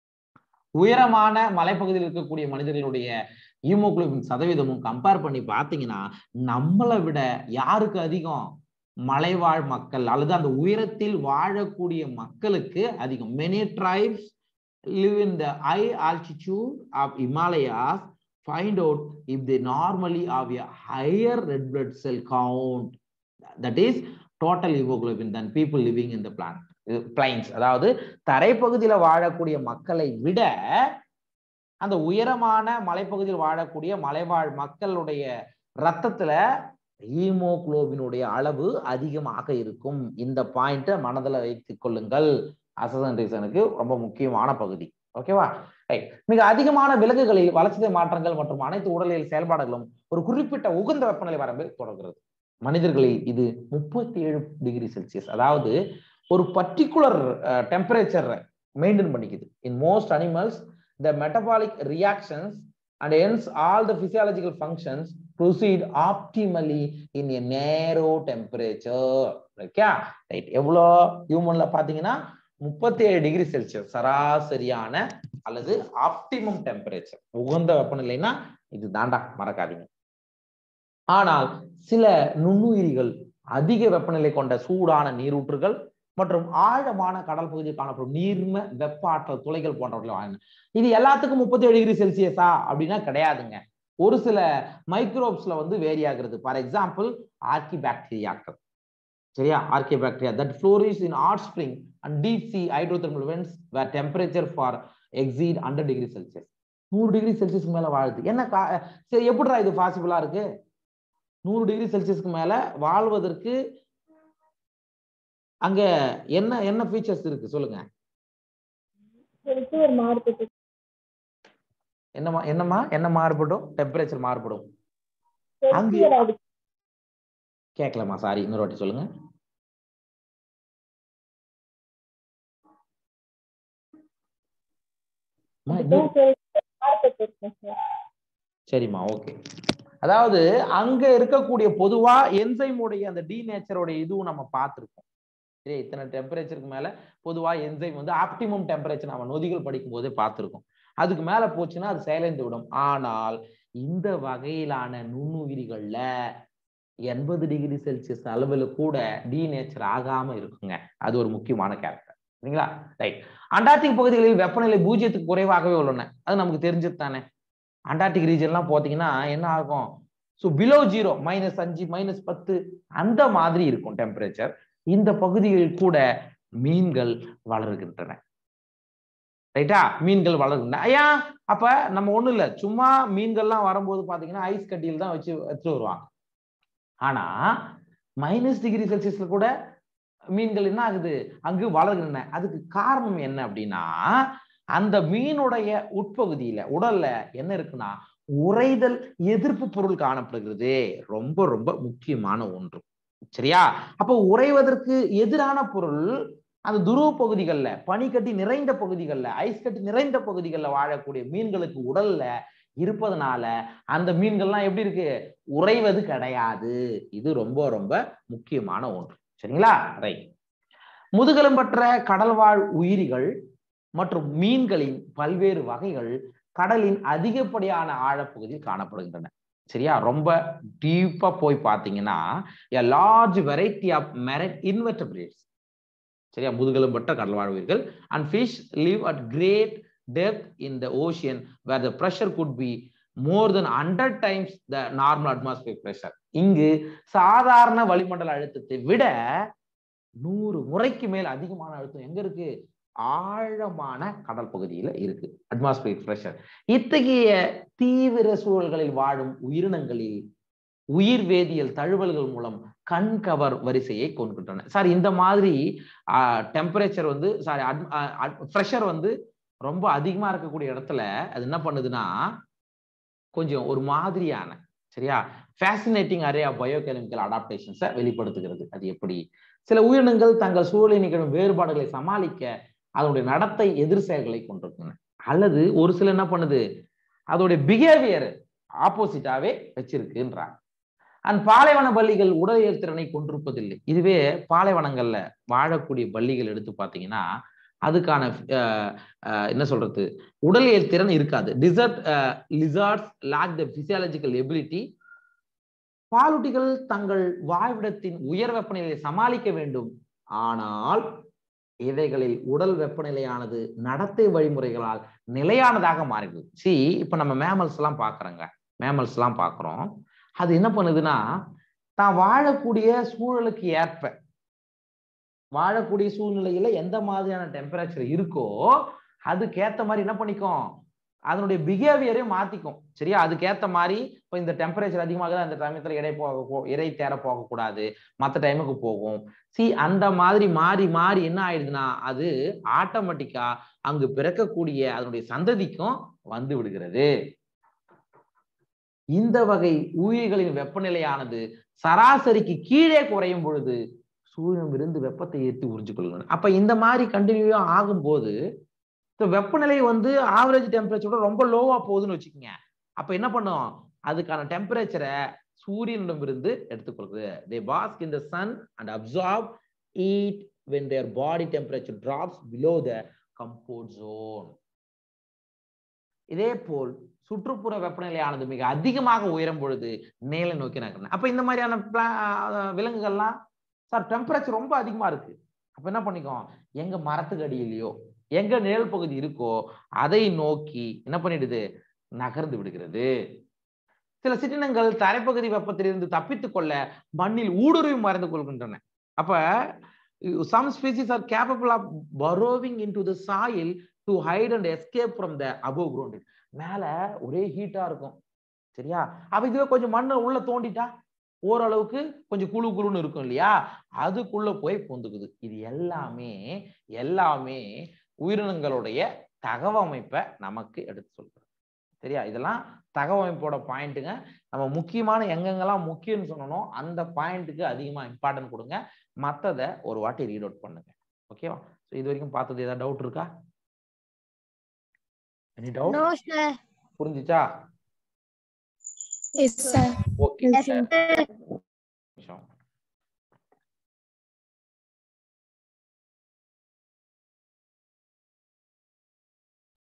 உயரமான மலைப்பகுதியில் இருக்கக்கூடிய மனிதர்களுடைய ஹீமோகுளோபின் சதவீதமும் கம்பேர் பண்ணி பார்த்தீங்கன்னா நம்மளை விட யாருக்கு அதிகம் மலைவாழ் மக்கள் அல்லது அந்த உயரத்தில் வாழக்கூடிய மக்களுக்கு அதிகம் many tribes live in the high altitude of Himalayas find out if they normally have a higher red blood cell count that is total hemoglobin than people living in the plant plains அதாவது தரைப்பகுதியில வாழக்கூடிய மக்களை விட அந்த உயரமான மலைப்பகுதியில் வாழக்கூடிய மலைவாழ் மக்களுடைய ரத்தத்துல ஹீமோகுளோபினுடைய அளவு அதிகமாக இருக்கும் இந்த பாயிண்ட மனதில் வைத்துக் கொள்ளுங்கள் அசசன் ரீசனுக்கு ரொம்ப முக்கியமான பகுதி ஓகேவா ரைட் மிக அதிகமான விலங்குகளில் வளர்ச்சிதை மாற்றங்கள் மற்றும் அனைத்து உடலியல் செயல்பாடுகளும் ஒரு குறிப்பிட்ட உகந்த வெப்பநிலை வரம்பில் தொடர்கிறது மனிதர்களில் இது முப்பத்தி ஏழு டிகிரி செல்சியஸ் அதாவது ஒரு பர்டிகுலர் டெம்பரேச்சர் மெயின்டைன் பண்ணிக்குது in most animals the metabolic reactions and hence all the physiological functions proceed optimally in a narrow temperature okay right எவ்வளோ ஹியூமன்ல பாத்தீங்கன்னா முப்பத்தி ஏழு டிகிரி செல்சியஸ் சராசரியான அல்லது ஆப்டிமம் டெம்பரேச்சர் உகந்த வெப்பநிலைனா இது தாண்டா மறக்காதீங்க ஆனால் சில நுண்ணுயிரிகள் அதிக வெப்பநிலை கொண்ட சூடான நீரூற்றுகள் மற்றும் ஆழமான கடல் பகுதியில் காணப்படும் நீர்ம வெப்ப ஆற்றல் துளைகள் போன்றவர்கள் வாழ்ந்தன இது எல்லாத்துக்கும் முப்பத்தி ஏழு டிகிரி செல்சியஸா அப்படின்னா கிடையாதுங்க ஒரு சில மைக்ரோப்ஸ்ல வந்து வேரி ஆகுறது ஃபார் எக்ஸாம்பிள் ஆர்கி பாக்டீரியாக்கள் சரியா archaebacteria that flourish in hot spring and deep sea hydrothermal vents where temperature far exceed hundred degree Celsius நூறு டிகிரி செல்சியஸ்க்கு மேல வாழுது என்ன கா சரி எப்படிடா இது பாசிபிளா இருக்கு நூறு டிகிரி செல்சியஸ்க்கு மேல வாழ்வதற்கு அங்க என்ன என்ன ஃபீச்சர்ஸ் இருக்கு சொல்லுங்க என்னமா என்னமா என்ன மாறுபடும் டெம்பரேச்சர் மாறுபடும் அங்க கேட்கலாமா சாரி இன்னொரு வாட்டி சொல்லுங்க அம்மா, இன்னொரு- சரிம்மா ஓகே அதாவது அங்க இருக்கக்கூடிய பொதுவா என்சைமுடைய அந்த டி நேச்சரோட இதுவும் நம்ம பார்த்திருக்கோம் சரி இத்தனை டெம்பரேச்சருக்கு மேல பொதுவா என்சைம் வந்து ஆப்டிமம் டெம்பரேச்சர் நம்ம நொதிகள் படிக்கும் போதே பார்த்திருக்கோம் அதுக்கு மேல போச்சுன்னா அது செயலிழந்து விடும் ஆனால் இந்த வகையிலான நுண்ணுயிரிகள்ல எண்பது டிகிரி செல்சியஸ் அளவுல கூட டி நேச்சர் ஆகாம இருக்குங்க அது ஒரு முக்கியமான கேரக்டர் சரிங்களா ரைட் அண்டார்டிக் பகுதிகளில் வெப்பநிலை பூஜ்ஜியத்துக்கு குறைவாகவே உள்ளன அது நமக்கு தெரிஞ்சது தானே அண்டார்டிக் ரீஜன்லாம் பார்த்தீங்கன்னா என்ன ஆகும் ஸோ பிலோ ஜீரோ மைனஸ் அஞ்சு மைனஸ் பத்து அந்த மாதிரி இருக்கும் டெம்பரேச்சர் இந்த பகுதிகளில் கூட மீன்கள் வளர்கின்றன ரைட்டா மீன்கள் வளர்கின்றன ஐயா அப்ப நம்ம ஒண்ணும் இல்ல சும்மா மீன்கள்லாம் வரும்போது பாத்தீங்கன்னா ஐஸ் கட்டியில் தான் வச்சு எடுத்துட்டு வருவாங்க ஆனா மைனஸ் டிகிரி செல்சியஸ்ல கூட மீன்கள் என்ன ஆகுது அங்கு வளர்கின்றன அதுக்கு காரணம் என்ன அப்படின்னா அந்த மீனுடைய உட்பகுதியில உடல்ல என்ன இருக்குன்னா உறைதல் எதிர்ப்பு பொருள் காணப்படுகிறது ரொம்ப ரொம்ப முக்கியமான ஒன்று சரியா அப்ப உறைவதற்கு எதிரான பொருள் அந்த துருவ பகுதிகள்ல பனிக்கட்டி நிறைந்த பகுதிகள்ல ஐஸ் கட்டி நிறைந்த பகுதிகளில் வாழக்கூடிய மீன்களுக்கு உடல்ல இருப்பதனால அந்த மீன்கள்லாம் எப்படி இருக்கு உறைவது கிடையாது இது ரொம்ப ரொம்ப முக்கியமான ஒன்று சரிங்களா ரைட் முதுகெலும்பற்ற கடல்வாழ் உயிரிகள் மற்றும் மீன்களின் பல்வேறு வகைகள் கடலின் அதிகப்படியான ஆழப்பகுதியில் காணப்படுகின்றன சரியா ரொம்ப டீப்பா போய் பார்த்தீங்கன்னா a large variety of marine invertebrates சரியா முதுகெலும்பற்ற கடல்வாழ் உயிர்கள் and fish live at great depth in the ocean where the pressure could be more than 100 times the normal atmospheric pressure இங்கு சாதாரண வளிமண்டல அழுத்தத்தை விட நூறு முறைக்கு மேல் அதிகமான அழுத்தம் எங்க இருக்கு ஆழமான கடல் பகுதியில இருக்கு அட்மாஸ்பியரிக் பிரஷர் இத்தகைய தீவிர சூழல்களில் வாழும் உயிரினங்களில் உயிர் வேதியியல் தழுவல்கள் மூலம் கண் கவர் வரிசையை கொண்டுகின்றன சார் இந்த மாதிரி டெம்பரேச்சர் வந்து சாரி ப்ரெஷர் வந்து ரொம்ப அதிகமா இருக்கக்கூடிய இடத்துல அது என்ன பண்ணுதுன்னா கொஞ்சம் ஒரு மாதிரியான சரியா ஃபேசினேட்டிங் அரே ஆஃப் பயோகெமிக்கல் அடாப்டேஷன்ஸை வெளிப்படுத்துகிறது அது எப்படி சில உயிரினங்கள் தங்கள் சூழலில் நிகழும் வேறுபாடுகளை சமாளிக்க அதனுடைய நடத்தை எதிர் செயல்களை கொண்டிருக்கின்றன அல்லது ஒரு சில என்ன பண்ணுது அதோடைய பிஹேவியர் ஆப்போசிட்டாவே வச்சிருக்குன்றாங்க அண்ட் பாலைவன பள்ளிகள் உடலியல் திறனை கொண்டிருப்பதில்லை இதுவே பாலைவனங்கள்ல வாழக்கூடிய பள்ளிகள் எடுத்து பார்த்தீங்கன்னா அதுக்கான என்ன சொல்றது உடலியல் திறன் இருக்காது desert lizards lack the physiological ability பாலூட்டிகள் தங்கள் வாழ்விடத்தின் உயர் வெப்பநிலையை சமாளிக்க வேண்டும் ஆனால் இவைகளில் உடல் வெப்பநிலையானது நடத்தை வழிமுறைகளால் நிலையானதாக மாறிடுது சி இப்ப நம்ம மேமல்ஸ் எல்லாம் பாக்குறோங்க மேமல்ஸ் எல்லாம் பாக்குறோம் அது என்ன பண்ணுதுன்னா தான் வாழக்கூடிய சூழலுக்கு ஏற்ப வாழக்கூடிய சூழ்நிலையில எந்த மாதிரியான டெம்பரேச்சர் இருக்கோ அதுக்கேத்த மாதிரி என்ன பண்ணிக்கும் அதனுடைய பிஹேவியரையும் மாத்திக்கும் சரியா அதுக்கேத்த மாதிரி இப்போ இந்த டெம்பரேச்சர் அதிகமாக அந்த சமயத்துல இடை போக இறை தேர போகக்கூடாது மற்ற டைமுக்கு போகும் சி அந்த மாதிரி மாறி மாறி என்ன ஆயிடுதுன்னா அது ஆட்டோமேட்டிக்கா அங்கு பிறக்கக்கூடிய அதனுடைய சந்ததிக்கும் வந்து விடுகிறது இந்த வகை உயிர்களின் வெப்பநிலையானது சராசரிக்கு கீழே குறையும் பொழுது சூரியன் இருந்து வெப்பத்தை ஏற்றி உறிஞ்சு கொள்ளுங்க அப்ப இந்த மாதிரி கண்டினியூவா ஆகும்போது வெப்பநிலை வந்து ஆவரேஜ் டெம்பரேச்சரோட ரொம்ப லோவா போகுதுன்னு வச்சுக்கோங்க அப்ப என்ன பண்ணும் அதுக்கான டெம்பரேச்சரை சூரியனிடம் இருந்து எடுத்துக்கொள்கிறது they bask in the sun and absorb heat when their body temperature drops below the comfort zone இதே போல் சுற்றுப்புற வெப்பநிலையானது மிக அதிகமாக உயரும் பொழுது மேலே நோக்கி நகர்ன அப்ப இந்த மாதிரியான விலங்குகள்லாம் சார் டெம்பரேச்சர் ரொம்ப அதிகமா இருக்கு அப்ப என்ன பண்ணிக்கோம் எங்க மரத்துக்கு அடியிலையோ எங்க நிழல் பகுதி இருக்கோ அதை நோக்கி என்ன பண்ணிடுது நகர்ந்து விடுகிறது சில சிற்றினங்கள் தரைப்பகுதி வெப்பத்திலிருந்து தப்பித்துக் கொள்ள மண்ணில் ஊடுருவி மறைந்து கொள்கின்றன அப்ப some species are capable of burrowing into the soil to hide and escape from the above ground மேல ஒரே ஹீட்டா இருக்கும் சரியா அப்ப இதுவே கொஞ்சம் மண்ணை உள்ள தோண்டிட்டா ஓரளவுக்கு கொஞ்சம் குழு குழுன்னு இருக்கும் இல்லையா அதுக்குள்ள போய் பொந்துக்குது இது எல்லாமே எல்லாமே உயிரினங்களுடைய தகவமைப்பை நமக்கு எடுத்து சொல்றது சரியா இதெல்லாம் தகவமைப்போட பாயிண்ட்டுங்க நம்ம முக்கியமான எங்கெங்கெல்லாம் முக்கியம்னு சொன்னோம் அந்த பாயிண்ட்டுக்கு அதிகமா இம்பார்ட்டன்ட் கொடுங்க மற்றதை ஒரு வாட்டி ரீட் அவுட் பண்ணுங்க ஓகேவா ஸோ இது வரைக்கும் பார்த்தது ஏதாவது டவுட் இருக்கா எனி டவுட் நோ சார் புரிஞ்சுச்சா எஸ் சார் ஓகே சார் நிமிஷம்